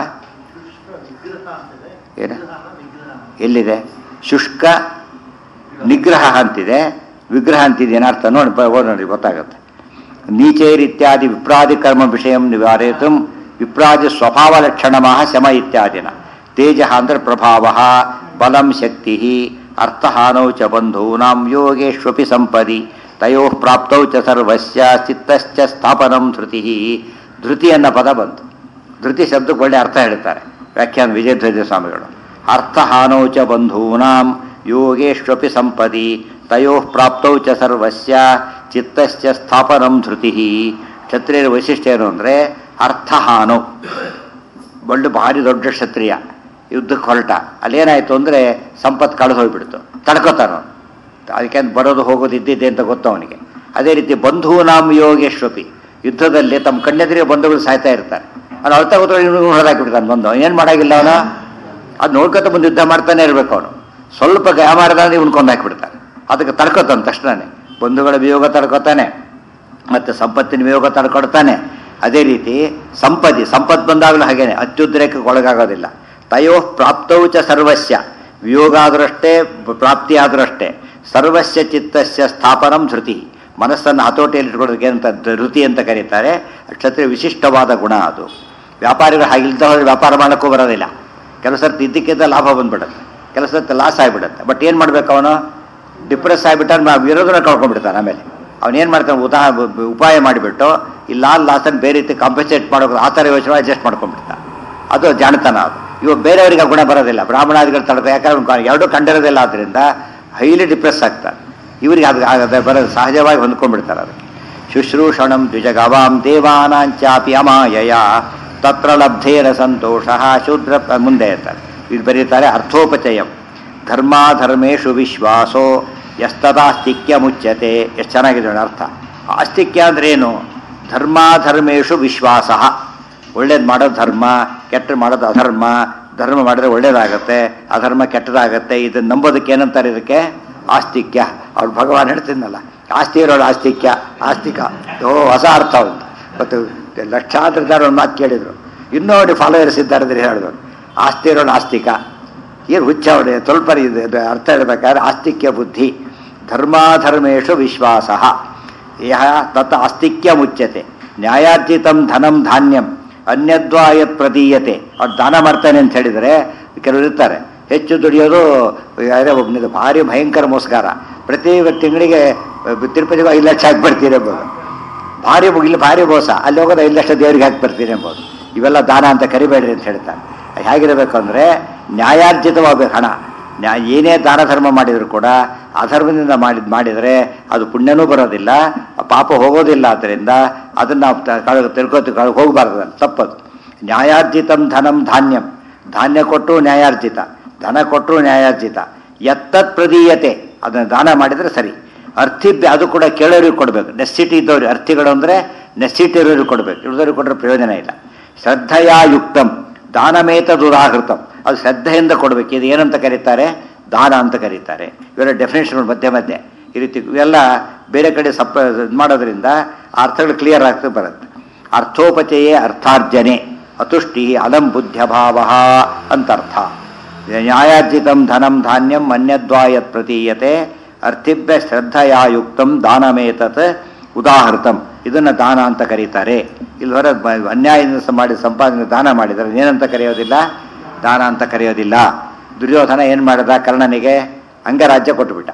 ಏನು ಎಲ್ಲಿದೆ ಶುಷ್ಕ ನಿಗ್ರಹ ಅಂತಿದೆ ವಿಗ್ರಹ ಅಂತಿದೆ ಏನರ್ಥ ನೋಡಿ ಬ- ಓದ್ ನೋಡಿ ಗೊತ್ತಾಗುತ್ತೆ ನೀಚೈರಿತ್ಯಾದಿ ವಿಪ್ರಾದಿ ಕರ್ಮ ವಿಷಯ ನಿವಾರಯಿತು ವಿಪ್ರಾದಿ ಸ್ವಭಾವ ಲಕ್ಷಣಮಃ ಶಮ ಇತ್ಯಾದಿನ ತೇಜ ಅಂದ್ರೆ ಪ್ರಭಾವ ಬಲಂ ಶಕ್ತಿ ಅರ್ಥಹಾನೌ ಚ ಬಂಧೂನಾಂ ಯೋಗೇಶ್ವಪಿ ಸಂಪದಿ ತಯೋ ಪ್ರಾಪ್ತೌ ಚ ಸರ್ವಸ್ಯ ಚಿತ್ತಶ್ಚ ಸ್ಥಾಪನಂ ಧೃತಿ ಧೃತಿ ಅನ್ನೋ ಪದ ಬಂತು ಧೃತಿ ಶಬ್ದಕ್ಕೆ ಒಳ್ಳೆ ಅರ್ಥ ಹೇಳ್ತಾರೆ ವ್ಯಾಖ್ಯಾನ ವಿಜಯಧ್ವಜ ಸ್ವಾಮಿಗಳು ಅರ್ಥಹಾನೌ ಚ ಬಂಧೂನಾಂ ಯೋಗೇಶ್ವಪಿ ಸಂಪದಿ ತಯೋ ಪ್ರಾಪ್ತೌ ಚ ಸರ್ವಸ್ಯ ಚಿತ್ತಶ್ಚ ಸ್ಥಾಪನಂ ಧೃತಿ ಕ್ಷತ್ರಿಯರ ವೈಶಿಷ್ಟ್ಯ ಏನು ಅಂದರೆ ಅರ್ಥಹಾನೌ ಒಳ್ಳೆ ಭಾರಿ ದೊಡ್ಡ ಕ್ಷತ್ರಿಯ ಯುದ್ಧಕ್ಕೆ ಹೊರಟ ಅಲ್ಲೇನಾಯ್ತು ಅಂದರೆ ಸಂಪತ್ತು ಕಳೆದು ಹೋಗ್ಬಿಡ್ತು ತಡ್ಕೋತಾನ ಅದಕ್ಕೆ ಅಂತ ಬರೋದು ಹೋಗೋದು ಇದ್ದಿದ್ದೆ ಅಂತ ಗೊತ್ತು ಅವನಿಗೆ ಅದೇ ರೀತಿ ಬಂಧೂನಾಂ ಯೋಗೇಶ್ವಪಿ ಯುದ್ಧದಲ್ಲಿ ತಮ್ಮ ಕಣ್ಣೆದುರಿಗೆ ಬಂಧುಗಳು ಸಾಯ್ತಾ ಇರ್ತಾರೆ ಅವ್ನು ಅಳ್ತಾ ಕೂತ್ಕೊಂಡು ಇವನು ಹೊರದಾಕ್ಬಿಡ್ತಾನೆ ಬಂದು ಏನು ಮಾಡಾಗಿಲ್ಲ ಅವನು ಅದು ನೋಡ್ಕೊತ ಬಂದು ಯುದ್ಧ ಮಾಡ್ತಾನೆ ಇರಬೇಕು ಅವನು ಸ್ವಲ್ಪ ಗಾಯ ಮಾಡಿದ ಅಂದ್ರೆ ಇವನು ಕೊಂದು ಹಾಕಿಬಿಡ್ತಾನೆ ಅದಕ್ಕೆ ತಡ್ಕೊತಾನೆ ತಕ್ಷಣನೇ ಬಂಧುಗಳ ವಿಯೋಗ ತಡ್ಕೊತಾನೆ ಮತ್ತು ಸಂಪತ್ತಿನ ವಿಯೋಗ ತಡ್ಕೊಡ್ತಾನೆ ಅದೇ ರೀತಿ ಸಂಪತ್ತಿ ಸಂಪತ್ತು ಬಂದಾಗಲೂ ಹಾಗೇನೆ ಅತ್ಯುದ್ರೇಕಕ್ಕೆ ಒಳಗಾಗೋದಿಲ್ಲ ತಯೋ ಪ್ರಾಪ್ತೌ ಚ ಸರ್ವಸ್ಯ ವಿಯೋಗ ಆದರಷ್ಟೇ ಪ್ರಾಪ್ತಿ ಆದರಷ್ಟೇ ಸರ್ವಸ್ಯ ಚಿತ್ತಸ್ಯ ಸ್ಥಾಪನಂ ಧೃತಿ ಮನಸ್ಸನ್ನು ಹತೋಟಿಯಲ್ಲಿ ಇಟ್ಕೊಳ್ಳೋದಕ್ಕೆ ಅಂತ ಧೃತಿ ಅಂತ ಕರೀತಾರೆ ಕ್ಷತ್ರಿಯ ವಿಶಿಷ್ಟವಾದ ಗುಣ ಅದು ವ್ಯಾಪಾರಿಗಳು ಹಾಗಿಲ್ದ ಹೋದ್ರೆ ವ್ಯಾಪಾರ ಮಾಡೋಕ್ಕೂ ಬರೋದಿಲ್ಲ ಕೆಲವು ಸರ್ತಿ ಇದ್ದಕ್ಕಿದ್ದ ಲಾಭ ಬಂದ್ಬಿಡುತ್ತೆ ಕೆಲವು ಸರ್ತಿ ಲಾಸ್ ಆಗಿಬಿಡುತ್ತೆ ಬಟ್ ಏನು ಮಾಡ್ಬೇಕು ಅವನು ಡಿಪ್ರೆಸ್ ಆಗಿಬಿಟ್ಟಾರೆ ವಿರೋಧನ ಕಳ್ಕೊಂಡ್ಬಿಡ್ತಾನೆ ಆಮೇಲೆ ಅವನೇನು ಮಾಡ್ತಾನೆ ಉದಾ ಉಪಾಯ ಮಾಡಿಬಿಟ್ಟು ಈ ಲಾಲ್ ಲಾಸನ್ನು ಬೇರೆ ರೀತಿ ಕಾಂಪನ್ಸೇಟ್ ಮಾಡೋಕೆ ಆ ಥರ ಯೋಚನೆ ಅಡ್ಜಸ್ಟ್ ಮಾಡ್ಕೊಂಡ್ಬಿಡ್ತಾನೆ ಅದು ಜಾಣತನ ಅದು ಇವಾಗ ಬೇರೆಯವರಿಗೆ ಆ ಗುಣ ಬರೋದಿಲ್ಲ ಬ್ರಾಹ್ಮಣಾದಿಗಳು ತಡ್ಕೊ ಯಾಕಂದ್ರೆ ಅವ್ನು ಎರಡೂ ಕಂಡಿರೋದಿಲ್ಲ ಆದ್ದರಿಂದ ಹೈಲಿ ಡಿಪ್ರೆಸ್ ಆಗ್ತಾರೆ ಇವರಿಗೆ ಅದು ಅದು ಬರೋದು ಸಹಜವಾಗಿ ಹೊಂದ್ಕೊಂಡ್ಬಿಡ್ತಾರೆ ಅದು ಶುಶ್ರೂಷಣಂ ದ್ವಿಜಗವಾಂ ದೇವಾನಾಂಚಾಪಿ ಅಮಾಯಯ ತತ್ರ ಲಬ್ಧೇನ ಸಂತೋಷ ಶೂದ್ರ ಮುಂದೆ ಇರ್ತಾರೆ ಇದು ಬರೀತಾರೆ ಅರ್ಥೋಪಚಯಂ ಧರ್ಮಾಧರ್ಮೇಶು ವಿಶ್ವಾಸೋ ಯಸ್ತದಾಸ್ತಿಕ್ಯ ಮುಚ್ಯತೆ ಎಷ್ಟು ಚೆನ್ನಾಗಿದೆ ನೋಡಿ ಅರ್ಥ ಆಸ್ತಿಕ್ಯ ಅಂದ್ರೆ ಏನು ಧರ್ಮಾಧರ್ಮೇಶು ವಿಶ್ವಾಸ ಒಳ್ಳೇದು ಮಾಡೋದು ಧರ್ಮ ಕೆಟ್ಟ ಮಾಡೋದು ಅಧರ್ಮ ಧರ್ಮ ಮಾಡಿದ್ರೆ ಒಳ್ಳೇದಾಗತ್ತೆ ಅಧರ್ಮ ಕೆಟ್ಟದಾಗತ್ತೆ ಇದನ್ನ ನಂಬೋದಕ್ಕೆ ಏನಂತಾರೆ ಇದಕ್ಕೆ ಆಸ್ತಿಕ್ಯ ಅವ್ರು ಭಗವಾನ್ ಹೇಳ್ತಿದ್ನಲ್ಲ ಆಸ್ತಿ ಇರೋಳು ಆಸ್ತಿಕ್ಯ ಆಸ್ತಿಕ ಓ ಹೊಸ ಅರ್ಥ ಒಂದು ಮತ್ತು ಲಕ್ಷಾಂತರ ಜನ ಒಂದು ಮಾತು ಕೇಳಿದ್ರು ಇನ್ನೂ ಅವ್ರಿಗೆ ಫಾಲೋವರ್ಸ್ ಇದ್ದಾರೆ ಅಂದ್ರೆ ಹೇಳಿದ್ರು ಆಸ್ತಿ ಇರೋಳು ಆಸ್ತಿಕ ಏನು ಹುಚ್ಚ ಅವರೇ ಸ್ವಲ್ಪ ಇದು ಇದು ಅರ್ಥ ಹೇಳ್ಬೇಕಾದ್ರೆ ಆಸ್ತಿಕ್ಯ ಬುದ್ಧಿ ಧರ್ಮಾಧರ್ಮೇಶು ವಿಶ್ವಾಸ ಯಹ ತತ್ ಆಸ್ತಿಕ್ಯ ಮುಚ್ಯತೆ ನ್ಯಾಯಾರ್ಜಿತಂ ಧನಂ ಧಾನ್ಯಂ ಅನ್ಯದ್ವಾಯತ್ ಪ್ರದೀಯತೆ ಅವ್ರು ದಾನ ಮಾಡ್ತಾನೆ ಅಂತ ಹೇಳಿದರೆ ಕೆಲವರು ಇರ್ತಾರೆ ಹೆಚ್ಚು ದುಡಿಯೋದು ಯಾರೇ ಒಬ್ಬನಿದು ಭಾರಿ ಭಯಂಕರ ಮೋಸ್ಗಾರ ಪ್ರತಿ ತಿಂಗಳಿಗೆ ತಿರುಪತಿಗೆ ಐದು ಲಕ್ಷ ಹಾಕಿ ಬರ್ತೀರಿ ಎಂಬುದು ಭಾರಿ ಇಲ್ಲಿ ಭಾರಿ ಮೋಸ ಅಲ್ಲಿ ಹೋಗೋದು ಐದು ಲಕ್ಷ ದೇವರಿಗೆ ಹಾಕಿ ಬರ್ತೀರಿ ಎಂಬುದು ಇವೆಲ್ಲ ದಾನ ಅಂತ ಕರಿಬೇಡ್ರಿ ಅಂತ ಹೇಳ್ತಾರೆ ಹೇಗಿರಬೇಕು ಅಂದರೆ ನ್ಯಾಯಾರ್ಜಿತವಾಗಬೇಕು ಹಣ ನ್ಯಾ ಏನೇ ದಾನ ಧರ್ಮ ಮಾಡಿದರೂ ಕೂಡ ಅಧರ್ಮದಿಂದ ಮಾಡಿ ಮಾಡಿದರೆ ಅದು ಪುಣ್ಯನೂ ಬರೋದಿಲ್ಲ ಪಾಪ ಹೋಗೋದಿಲ್ಲ ಆದ್ದರಿಂದ ಅದನ್ನು ನಾವು ತ- ಕಳ್ ತಿಳ್ಕೊತ ಕಳ್ ಹೋಗಬಾರ್ದು ಅದು ತಪ್ಪದು ನ್ಯಾಯಾರ್ಜಿತಂ ಧನಂ ಧಾನ್ಯಂ ಧಾನ್ಯ ಕೊಟ್ಟರು ನ್ಯಾಯಾರ್ಜಿತ ಧನ ಕೊಟ್ಟರು ನ್ಯಾಯಾರ್ಜಿತ ಎತ್ತತ್ ಪ್ರದೀಯತೆ ಅದನ್ನು ದಾನ ಮಾಡಿದರೆ ಸರಿ ಅರ್ಥಿದ್ದೆ ಅದು ಕೂಡ ಕೇಳೋರಿಗೆ ಕೊಡಬೇಕು ನೆಸ್ಸಿಟಿ ಇದ್ದವ್ರಿಗೆ ಅರ್ಥಿಗಳು ಅಂದರೆ ನೆಸ್ಸಿಟಿ ಇರೋರಿಗೆ ಕೊಡಬೇಕು ಇಳಿದವ್ರಿಗೆ ಕೊಟ್ಟರೆ ಪ್ರಯೋಜನ ಇಲ್ಲ ಶ್ರದ್ಧೆಯಾ ಯುಕ್ತಂ ದಾನಮೇತದುದಾಹೃತಂ ಅದು ಶ್ರದ್ಧೆಯಿಂದ ಕೊಡಬೇಕು ಇದು ಏನಂತ ಕರೀತಾರೆ ದಾನ ಅಂತ ಕರೀತಾರೆ ಇವೆಲ್ಲ ಡೆಫಿನೇಷನ್ ಮಧ್ಯೆ ಮಧ್ಯೆ ಈ ರೀತಿ ಇವೆಲ್ಲ ಬೇರೆ ಕಡೆ ಸಪ್ಪ ಇದ್ ಮಾಡೋದ್ರಿಂದ ಆ ಅರ್ಥಗಳು ಕ್ಲಿಯರ್ ಆಗ್ತಾ ಬರುತ್ತೆ ಅರ್ಥೋಪಚಯೇ ಅರ್ಥಾರ್ಜನೆ ಅತುಷ್ಟಿ ಅಲಂ ಬುದ್ಧ್ಯಭಾವ ಅಂತ ಅರ್ಥ ನ್ಯಾಯಾರ್ಜಿತಂ ಧನಂ ಧಾನ್ಯಂ ಅನ್ಯದ್ವಾಯತ್ ಪ್ರತೀಯತೆ ಅರ್ಥಿಭ್ಯ ಶ್ರದ್ಧೆಯಾ ಯುಕ್ತಂ ದಾನಮೇತತ್ ಉದಾಹೃತಂ ಇದನ್ನು ದಾನ ಅಂತ ಕರೀತಾರೆ ಇಲ್ಲಿ ಹೊರ ಬ- ಅನ್ಯಾಯದಿಂದ ಸ- ಮಾಡಿ ಸಂಪಾದನೆ ದಾನ ಮಾಡಿದರೆ ಏನಂತ ಕರೆಯೋದಿಲ್ಲ ದಾನ ಅಂತ ಕರೆಯೋದಿಲ್ಲ ದುರ್ಯೋಧನ ಏನು ಮಾಡಿದ ಕರ್ಣನಿಗೆ ಅಂಗರಾಜ್ಯ ಕೊಟ್ಟುಬಿಟ್ಟ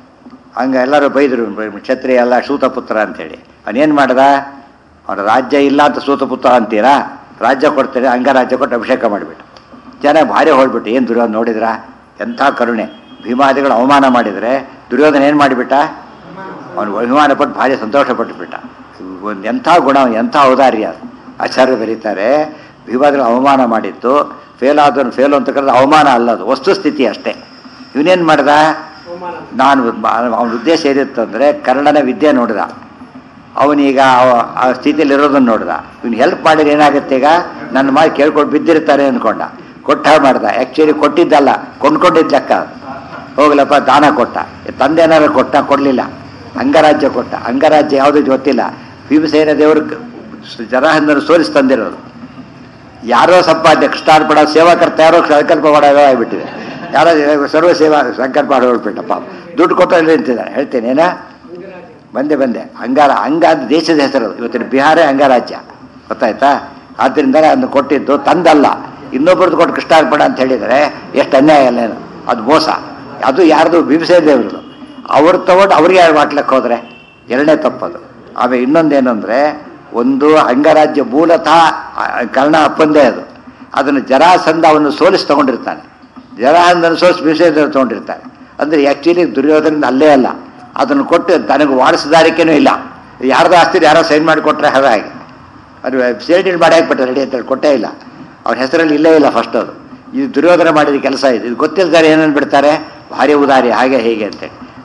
ಹಂಗೆ ಎಲ್ಲರೂ ಬೈದರು ಕ್ಷತ್ರಿಯ ಎಲ್ಲ ಶೂತಪುತ್ರ ಅಂತೇಳಿ ಅವನೇನು ಮಾಡ್ದ ಅವನ ರಾಜ್ಯ ಇಲ್ಲ ಅಂತ ಸೂತಪುತ್ರ ಅಂತೀರಾ ರಾಜ್ಯ ಕೊಡ್ತಾರೆ ಅಂಗರಾಜ್ಯ ಕೊಟ್ಟು ಅಭಿಷೇಕ ಮಾಡಿಬಿಟ್ಟು ಜನ ಭಾರಿ ಹೊಳ್ಬಿಟ್ಟು ಏನು ದುರ್ಯೋಧನ ನೋಡಿದ್ರ ಎಂಥ ಕರುಣೆ ಭೀಮಾದಿಗಳು ಅವಮಾನ ಮಾಡಿದರೆ ದುರ್ಯೋಧನ ಏನು ಮಾಡಿಬಿಟ್ಟ ಅವನು ಅಭಿಮಾನ ಪಟ್ಟು ಭಾರಿ ಸಂತೋಷ ಪಟ್ಟುಬಿಟ್ಟ ಒಂದು ಎಂಥ ಗುಣ ಎಂಥ ಔದಾರ್ಯ ಆಚಾರ್ಯ ಬರೀತಾರೆ ಭೀಮಾದಿಗಳು ಅವಮಾನ ಮಾಡಿತ್ತು ಫೇಲ್ ಆದವನು ಫೇಲ್ ಅಂತ ಕರೆದು ಅವಮಾನ ಅಲ್ಲ ಅದು ವಸ್ತುಸ್ಥಿತಿ ಅಷ್ಟೇ ಇವನೇನು ಮಾಡ್ದ ನಾನು ಅವನ ಉದ್ದೇಶ ಏನಿತ್ತಂದರೆ ಕನ್ನಡನ ವಿದ್ಯೆ ನೋಡಿದ ಅವನೀಗ ಅವ- ಆ ಸ್ಥಿತಿಯಲ್ಲಿ ಇರೋದನ್ನು ನೋಡ್ದ ಇವ್ನು ಹೆಲ್ಪ್ ಮಾಡಿದ್ರೆ ಏನಾಗುತ್ತೆ ಈಗ ನನ್ನ ಮಾತು ಕೇಳ್ಕೊಂಡು ಬಿದ್ದಿರ್ತಾರೆ ಅಂದ್ಕೊಂಡ ಕೊಟ್ಟ ಮಾಡ್ದ ಆ್ಯಕ್ಚುಲಿ ಕೊಟ್ಟಿದ್ದಲ್ಲ ಕೊಂಡ್ಕೊಂಡಿದ್ದ ಲೆಕ್ಕ ಅದು. ಹೋಗ್ಲಪ್ಪ ದಾನ ಕೊಟ್ಟ ತಂದೆ ಏನಾರು ಕೊಟ್ಟ ಕೊಡಲಿಲ್ಲ ಅಂಗರಾಜ್ಯ ಕೊಟ್ಟ ಅಂಗರಾಜ್ಯ ಯಾವುದೂ ಗೊತ್ತಿಲ್ಲ ಭೀಮಸೇನ ದೇವರು ಜರಾಹಂದನ್ನು ಸೋಲಿಸಿ ತಂದಿರೋದು ಯಾರೋ ಸಂಪಾದ್ಯ ಕೃಷ್ಣಾರ್ಪಣ ಸೇವಾಕರ್ತ ಯಾರೋ ಸಂಕಲ್ಪ ಮಾಡೋ ಆಗಿಬಿಟ್ಟಿದೆ ಯಾರೋ ಸರ್ವ ಸೇವಾ ಸಂಕಲ್ಪ ಮಾಡಿ ಹೊರಟ್ಬಿಟ್ಟಪ್ಪ ದುಡ್ಡು ಕೊಟ್ಟು ಅಲ್ಲಿ ನಿಂತಿದ್ದಾರೆ ಹೇಳ್ತೇನೆ ಏನ ಬಂದೆ ಬಂದೆ ಅಂಗಾರ ಅಂಗ ಅದು ದೇಶದ ಹೆಸರು ಅದು. ಇವತ್ತಿನ ಬಿಹಾರ ಅಂಗರಾಜ್ಯ ಗೊತ್ತಾಯ್ತಾ ಆದ್ದರಿಂದ ಅದನ್ನು ಕೊಟ್ಟಿದ್ದು ತಂದಲ್ಲ ಇನ್ನೊಬ್ಬರದ್ದು ಕೊಟ್ಟು ಕೃಷ್ಣಾರ್ಪಣ ಅಂತ ಹೇಳಿದರೆ ಎಷ್ಟು ಅನ್ಯಾಯ ಅಲ್ಲೇನು ಅದು ಮೋಸ ಅದು ಯಾರ್ದು ಭೀಮಸೇನ ದೇವ್ರದ್ದು ಅವ್ರು ತಗೊಂಡು ಅವ್ರಿಗೆ ಯಾರು ಮಾಡ್ಲಿಕ್ಕೆ ಹೋದ್ರೆ ಎರಡನೇ ತಪ್ಪದು ಆಮೇಲೆ ಇನ್ನೊಂದೇನು ಅಂದರೆ ಒಂದು ಅಂಗರಾಜ್ಯ ಮೂಲತಃ ಆ, ಕರ್ಣ ಅಪ್ಪಂದೇ ಅದು ಅದನ್ನು ಜರಾಸಂಧ ಅವನು ಸೋಲಿಸಿ ತಗೊಂಡಿರ್ತಾನೆ ಜರಾಸಂಧನ ಸೋಲಿಸಿ ಭೀಮಸೇನ ತಗೊಂಡಿರ್ತಾನೆ ಅಂದರೆ ಆ್ಯಕ್ಚುಲಿ ದುರ್ಯೋಧನ ಅಲ್ಲೇ ಅಲ್ಲ ಅದನ್ನು ಕೊಟ್ಟು ತನಗೆ ವಾಡಿಸಿದಾರಿಕೆನೂ ಇಲ್ಲ ಯಾರ್ದು ಆಸ್ತಿ ಯಾರೋ ಸೈನ್ ಮಾಡಿ ಕೊಟ್ಟರೆ ಹಾಗೆ ಅದು ಸೇಲ್ಡಿಲ್ ಮಾಡಿ ಹಾಕ್ಬಿಟ್ರೆ ರೆಡಿ ಅಂತೇಳಿ ಕೊಟ್ಟೇ ಇಲ್ಲ ಅವ್ರ ಹೆಸರಲ್ಲಿ ಇಲ್ಲೇ ಇಲ್ಲ ಫಸ್ಟ್ ಅದು ಇದು ದುರ್ಯೋಧನ ಮಾಡಿದ ಕೆಲಸ ಇದು ಇದು ಗೊತ್ತಿಲ್ದಾರೆ ಏನನ್ನು ಬಿಡ್ತಾರೆ ಭಾರಿ ಉದಾರಿ ಹಾಗೆ ಹೀಗೆ ಅಂತೇಳಿ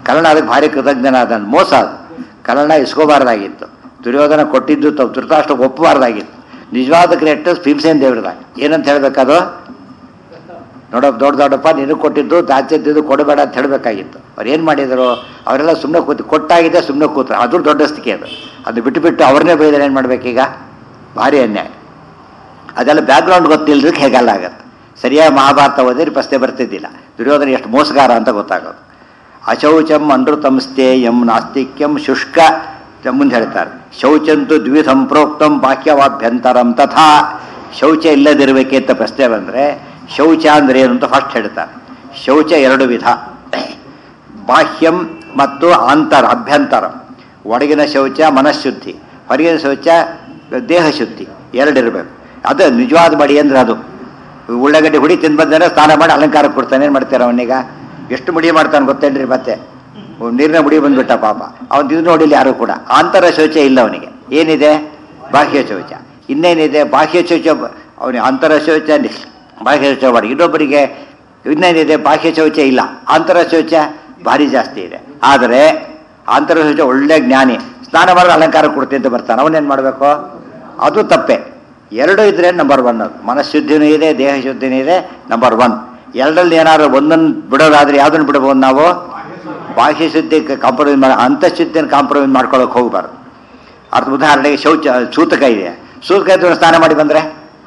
ಕರ್ಣ ಅದಕ್ಕೆ ಭಾರಿ ಕೃತಜ್ಞನಾದ ಮೋಸ ಅದು ಕರ್ಣ ಇಸ್ಕೋಬಾರ್ದಾಗಿತ್ತು ದುರ್ಯೋಧನ ಕೊಟ್ಟಿದ್ದು ತಪ್ಪು ಧೃತರಾಷ್ಟ್ರ ಒಪ್ಪಬಾರ್ದಾಗಿತ್ತು ನಿಜವಾದ ಗ್ರೇಟಸ್ ಭೀಮಸೇನ್ ದೇವ್ರದಾಗ ಏನಂತ ಹೇಳ್ಬೇಕದು ನೋಡಪ್ಪ ದೊಡ್ಡ ದೊಡ್ಡಪ್ಪ ನಿನಗೆ ಕೊಟ್ಟಿದ್ದು ದಾಚ್ಯದ್ದು ಕೊಡಬೇಡ ಅಂತ ಹೇಳಬೇಕಾಗಿತ್ತು ಅವ್ರು ಏನು ಮಾಡಿದರು ಅವರೆಲ್ಲ ಸುಮ್ಮನೆ ಕೂತು ಕೊಟ್ಟಾಗಿದೆ ಸುಮ್ಮನೆ ಕೂತ್ರು ಅದು ದೊಡ್ಡಸ್ತಿಕೆ ಅದು ಅದು ಬಿಟ್ಟು ಬಿಟ್ಟು ಅವ್ರನ್ನೇ ಬೈದರೆ ಏನು ಮಾಡ್ಬೇಕೀಗ ಭಾರಿ ಅನ್ಯಾಯ ಅದೆಲ್ಲ ಬ್ಯಾಕ್ಗ್ರೌಂಡ್ ಗೊತ್ತಿಲ್ಲದಕ್ಕೆ ಹೇಗೆಲ್ಲ ಆಗತ್ತೆ ಸರಿಯಾಗಿ ಮಹಾಭಾರತ ಓದಿದ್ರೆ ಪ್ರಶ್ನೆ ಬರ್ತಿದ್ದಿಲ್ಲ ದುರ್ಯೋಧನ ಎಷ್ಟು ಮೋಸಗಾರ ಅಂತ ಗೊತ್ತಾಗೋದು ಅಶೌಚಂ ಅನೃತಂ ಸ್ಥೇಯಂ ನಾಸ್ತಿಕ್ಯಂ ಶುಷ್ಕ ಮುಂದೆ ಹೇಳ್ತಾರೆ ಶೌಚಂತು ದ್ವಿಧಂ ಪ್ರೋಕ್ತಂ ಬಾಹ್ಯವಾಭ್ಯಂತರಂ ತಥಾ ಶೌಚ ಇಲ್ಲದಿರಬೇಕೆ ಅಂತ ಪ್ರಶ್ನೆ ಬಂದರೆ ಶೌಚ ಅಂದ್ರೆ ಏನು ಅಂತ ಫಸ್ಟ್ ಹೇಳ್ತಾರೆ ಶೌಚ ಎರಡು ವಿಧ ಬಾಹ್ಯಂ ಮತ್ತು ಆಂತರ ಅಭ್ಯಂತರ ಒಳಗಿನ ಶೌಚ ಮನಃಶುದ್ಧಿ ಹೊರಗಿನ ಶೌಚ ದೇಹ ಶುದ್ಧಿ ಎರಡಿರಬೇಕು ಅದು ನಿಜವಾದ ಮಡಿ ಅಂದ್ರೆ ಅದು ಉಳ್ಳಾಗಡ್ಡಿ ಹುಡಿ ತಿಂದು ಬಂದರೆ ಸ್ನಾನ ಮಾಡಿ ಅಲಂಕಾರ ಕೊಡ್ತಾನೆ ಏನು ಮಾಡ್ತಾರೆ ಅವನೀಗ ಎಷ್ಟು ಮುಡಿ ಮಾಡ್ತಾನೆ ಗೊತ್ತೇನ್ರಿ ಮತ್ತೆ ನೀರಿನ ಮುಡಿ ಬಂದ್ಬಿಟ್ಟ ಪಾಪ ಅವನು ಇದು ನೋಡಿಲ್ಲ ಯಾರು ಕೂಡ ಆಂತರ ಶೌಚ ಇಲ್ಲ ಅವನಿಗೆ ಏನಿದೆ ಬಾಹ್ಯ ಶೌಚ ಇನ್ನೇನಿದೆ ಬಾಹ್ಯ ಶೌಚ ಅವನಿಗೆ ಆಂತರ ಶೌಚ ನಿ- ಬಾಹ್ಯ ಶೌಚ ಮಾಡಿ ಇನ್ನೊಬ್ಬರಿಗೆ ಇನ್ನೇನಿದೆ ಬಾಹ್ಯ ಶೌಚ ಇಲ್ಲ ಆಂತರ ಶೌಚ ಭಾರಿ ಜಾಸ್ತಿ ಇದೆ ಆದರೆ ಆಂತರ ಶೌಚ ಒಳ್ಳೆ ಜ್ಞಾನಿ ಸ್ನಾನ ಮಾಡಿದ್ರೆ ಅಲಂಕಾರ ಕೊಡ್ತೀನಿ ಅಂತ ಬರ್ತಾನೆ ಅವನೇನು ಮಾಡಬೇಕು ಅದು ತಪ್ಪೆ ಎರಡು ಇದ್ರೆ ನಂಬರ್ ಒನ್ ಅದು ಮನಃಶುದ್ಧಿನೂ ಇದೆ ದೇಹ ಶುದ್ಧಿನೂ ಇದೆ ನಂಬರ್ ಒನ್ ಎರಡರಲ್ಲಿ ಏನಾದ್ರು ಒಂದನ್ನು ಬಿಡೋದಾದ್ರೆ ಯಾವ್ದನ್ನು ಬಿಡಬಹುದು ನಾವು ಬಾಹ್ಯ ಶುದ್ಧಿ ಕಾಂಪ್ರಮೈಸ್ ಮಾಡಿ ಅಂತಃಶುದ್ಧಿನ ಕಾಂಪ್ರಮೈಸ್ ಮಾಡ್ಕೊಳ್ಳೋಕೆ ಹೋಗಬಾರ್ದು ಅರ್ಥ ಉದಾಹರಣೆಗೆ ಶೌಚ ಸೂತಕ ಇದೆ ಸೂತಕ ಇದ್ದು ಸ್ನಾನ ಮಾಡಿ ಬಂದರೆ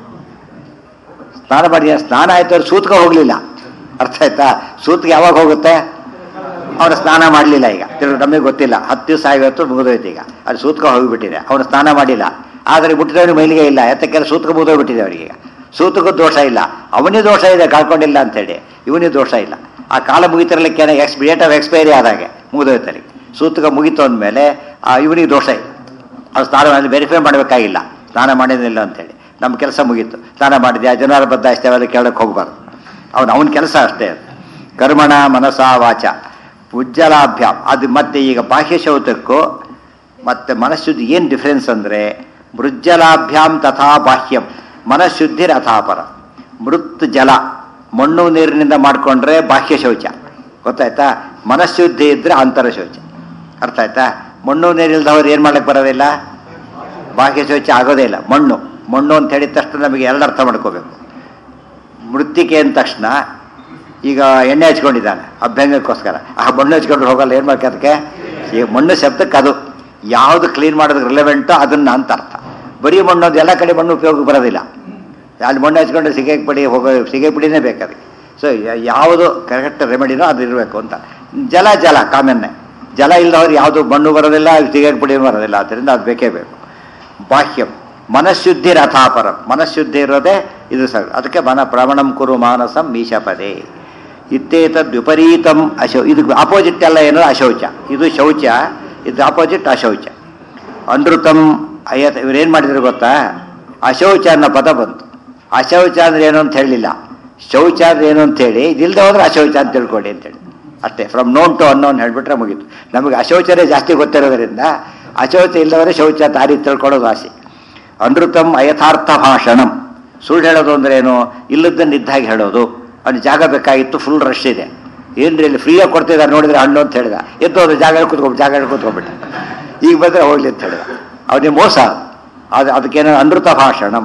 ಸ್ನಾನ ಮಾಡಿ ಸ್ನಾನ ಆಯ್ತು ಅವ್ರು ಸೂತಕ ಹೋಗಲಿಲ್ಲ ಅರ್ಥ ಆಯ್ತಾ ಸೂತಕ ಯಾವಾಗ ಹೋಗುತ್ತೆ ಅವನು ಸ್ನಾನ ಮಾಡಲಿಲ್ಲ ಈಗ ತಿರ್ಗಿ ನಮಗೆ ಗೊತ್ತಿಲ್ಲ ಹತ್ತು ದಿವಸ ಆಗಿವತ್ತು ಮುಗಿದೋಯ್ತು ಈಗ ಅದು ಸೂತಕ ಹೋಗಿಬಿಟ್ಟಿದೆ ಅವನು ಸ್ನಾನ ಮಾಡಿಲ್ಲ ಆದರೆ ಮುಟ್ಟಿದವನಿಗೆ ಮೈಲಿಗೆ ಇಲ್ಲ ಯಾತಕ್ಕೆ ಸೂತಕ ಮುಗಿದೋಗ್ಬಿಟ್ಟಿದೆ ಅವರಿಗೆ ಈಗ ಸೂತಕ ದೋಷ ಇಲ್ಲ ಅವನಿಗೆ ದೋಷ ಇದೆ ಕಳ್ಕೊಂಡಿಲ್ಲ ಅಂತೇಳಿ ಇವನಿಗೆ ದೋಷ ಇಲ್ಲ ಆ ಕಾಲ ಮುಗಿತಿರ್ಲಿಕ್ಕೆ ಎಕ್ಸ್ ಡೇಟ್ ಆಫ್ ಎಕ್ಸ್ಪೈರಿ ಆದಾಗೆ ಮುಗಿದೋಯ್ತಲ್ಲಿ ಸೂತಕ ಮುಗಿತು ಅಂದಮೇಲೆ ಇವನಿಗೆ ದೋಷ ಇಲ್ಲ ಅವ್ನು ಸ್ನಾನ ಮಾಡಿ ವೆರಿಫೈ ಮಾಡಬೇಕಾಗಿಲ್ಲ ಸ್ನಾನ ಮಾಡಿದಿಲ್ಲ ಅಂತೇಳಿ ನಮ್ಮ ಕೆಲಸ ಮುಗೀತು ಸ್ನಾನ ಮಾಡಿದ್ಯಾ ಜನರ ಬದ್ಧಾಯಿಸ್ತೇ ಅವೆಲ್ಲ ಕೇಳಕ್ಕೆ ಹೋಗ್ಬಾರ್ದು ಅವನು ಅವನ ಕೆಲಸ ಅಷ್ಟೇ ಅದು ಕರ್ಮಣ ಮನಸ ವಾಚ ಉಜ್ಜಲಾಭ್ಯಾಮ್ ಅದು ಮತ್ತೆ ಈಗ ಬಾಹ್ಯ ಶೌಚಕ್ಕೂ ಮತ್ತೆ ಮನಃಶುದ್ಧಿ ಏನು ಡಿಫ್ರೆನ್ಸ್ ಅಂದರೆ ಮೃಜ್ಜಲಾಭ್ಯಾಮ್ ತಥಾ ಬಾಹ್ಯಂ ಮನಃಶುದ್ಧಿರ್ ಅಥಾಪರ ಮೃತ್ ಜಲ ಮಣ್ಣು ನೀರಿನಿಂದ ಮಾಡಿಕೊಂಡ್ರೆ ಬಾಹ್ಯ ಶೌಚ ಗೊತ್ತಾಯ್ತಾ ಮನಃಶುದ್ಧಿ ಇದ್ರೆ ಅಂತರ ಶೌಚ ಅರ್ಥ ಆಯ್ತಾ ಮಣ್ಣು ನೀರಿಲ್ದವ್ರು ಏನು ಮಾಡ್ಲಿಕ್ಕೆ ಬರೋದಿಲ್ಲ ಬಾಹ್ಯ ಶೌಚ ಆಗೋದೇ ಇಲ್ಲ ಮಣ್ಣು ಮಣ್ಣು ಅಂತ ಹೇಳಿದ ತಕ್ಷಣ ನಮಗೆ ಎರಡು ಅರ್ಥ ಮಾಡ್ಕೋಬೇಕು ಮೃತ್ತಿಕೆ ಅಂದ ತಕ್ಷಣ ಈಗ ಎಣ್ಣೆ ಹಚ್ಕೊಂಡಿದ್ದಾನೆ ಅಭ್ಯಂಗಕ್ಕೋಸ್ಕರ ಆ ಮಣ್ಣು ಹಚ್ಕೊಂಡ್ರೆ ಹೋಗಲ್ಲ ಏನು ಮಾಡ್ಕೆ ಅದಕ್ಕೆ ಈ ಮಣ್ಣು ಶಬ್ದಕ್ಕೆ ಅದು ಯಾವುದು ಕ್ಲೀನ್ ಮಾಡೋದಕ್ಕೆ ರಿಲೆವೆಂಟೋ ಅದನ್ನ ಅಂತ ಅರ್ಥ ಬರೀ ಮಣ್ಣು ಅದು ಎಲ್ಲ ಕಡೆ ಮಣ್ಣು ಉಪಯೋಗ ಬರೋದಿಲ್ಲ ಅಲ್ಲಿ ಮಣ್ಣು ಹಚ್ಕೊಂಡು ಸಿಗೆ ಪುಡಿ ಹೋಗೋ ಸಿಗೆ ಪುಡಿನೇ ಬೇಕು ಅದಕ್ಕೆ ಸೊ ಯಾವುದು ಕರೆಕ್ಟ್ ರೆಮಿಡಿನೋ ಅದು ಇರಬೇಕು ಅಂತ ಜಲ ಜಲ ಕಾಮನ್ನೇ ಜಲ ಇಲ್ಲದವ್ರು ಯಾವುದು ಮಣ್ಣು ಬರೋದಿಲ್ಲ ಸಿಗೆ ಪುಡಿನೂ ಬರೋದಿಲ್ಲ ಆದ್ದರಿಂದ ಅದು ಬೇಕೇ ಬೇಕು ಬಾಹ್ಯಂ ಮನಃಶುದ್ಧಿ ರಥಾಪರಂ ಮನಃಶುದ್ಧಿ ಇರೋದೇ ಇದು ಸ ಅದಕ್ಕೆ ಮನ ಪ್ರವಣಂ ಕುರು ಮಾನಸಂ ಮೀಶಪದೇ ಇತ್ತೇತದ್ ವಿಪರೀತಂ ಅಶೌ ಇದು ಅಪೋಸಿಟ್ ಎಲ್ಲ ಏನು ಅಶೌಚ ಇದು ಶೌಚ ಇದು ಅಪೋಸಿಟ್ ಅಶೌಚ ಅನೃತಂ ಅಯ್ಯತ ಇವ್ರೇನು ಮಾಡಿದ್ರು ಗೊತ್ತಾ ಅಶೌಚ ಅನ್ನೋ ಪದ ಬಂತು ಅಶೌಚ ಅಂದ್ರೆ ಏನು ಅಂತ ಹೇಳಲಿಲ್ಲ ಶೌಚ ಅಂದ್ರೆ ಏನು ಅಂತ ಹೇಳಿ ಇದಿಲ್ಲದೆ ಹೋದ್ರೆ ಅಶೌಚ ಅಂತ ತಿಳ್ಕೊಳ್ಳಿ ಅಂತೇಳಿ ಅಷ್ಟೇ ಫ್ರಮ್ ನೋನ್ ಟು ಅನ್ನೋನ್ ಹೇಳ್ಬಿಟ್ರೆ ಮುಗೀತು ನಮಗೆ ಅಶೌಚನೇ ಜಾಸ್ತಿ ಗೊತ್ತಿರೋದ್ರಿಂದ ಅಶೌಚ ಇಲ್ಲವರೆ ಶೌಚ ದಾರಿ ತಿಳ್ಕೊಳ್ಳೋದು ಆಸೆ ಅನೃತಂ ಅಯಥಾರ್ಥ ಭಾಷಣಂ ಸುಳ್ಳು ಹೇಳೋದು ಅಂದ್ರೆ ಏನು ಇಲ್ಲದನ್ನ ಇದ್ದಾಗಿ ಹೇಳೋದು ಅವ್ನಿಗೆ ಜಾಗ ಬೇಕಾಗಿತ್ತು ಫುಲ್ ರಶ್ ಇದೆ ಏನ್ರಿ ಇಲ್ಲಿ ಫ್ರೀಯಾಗಿ ಕೊಡ್ತಿದ್ದಾರೆ ನೋಡಿದ್ರೆ ಹಣ್ಣು ಅಂತ ಹೇಳಿದ ಎದ್ದು ಹೋದ ಜಾಗ ಕೂತ್ಕೊಂಡು ಜಾಗ ಕೂತ್ಕೊಂಡ್ಬಿಟ್ಟ ಈಗ ಬಂದರೆ ಹೋಗ್ಲಿ ಅಂತ ಹೇಳಿದ ಅವನಿಗೆ ಮೋಸ ಅದು ಅದಕ್ಕೇನೋ ಅನೃತ ಭಾಷಣಂ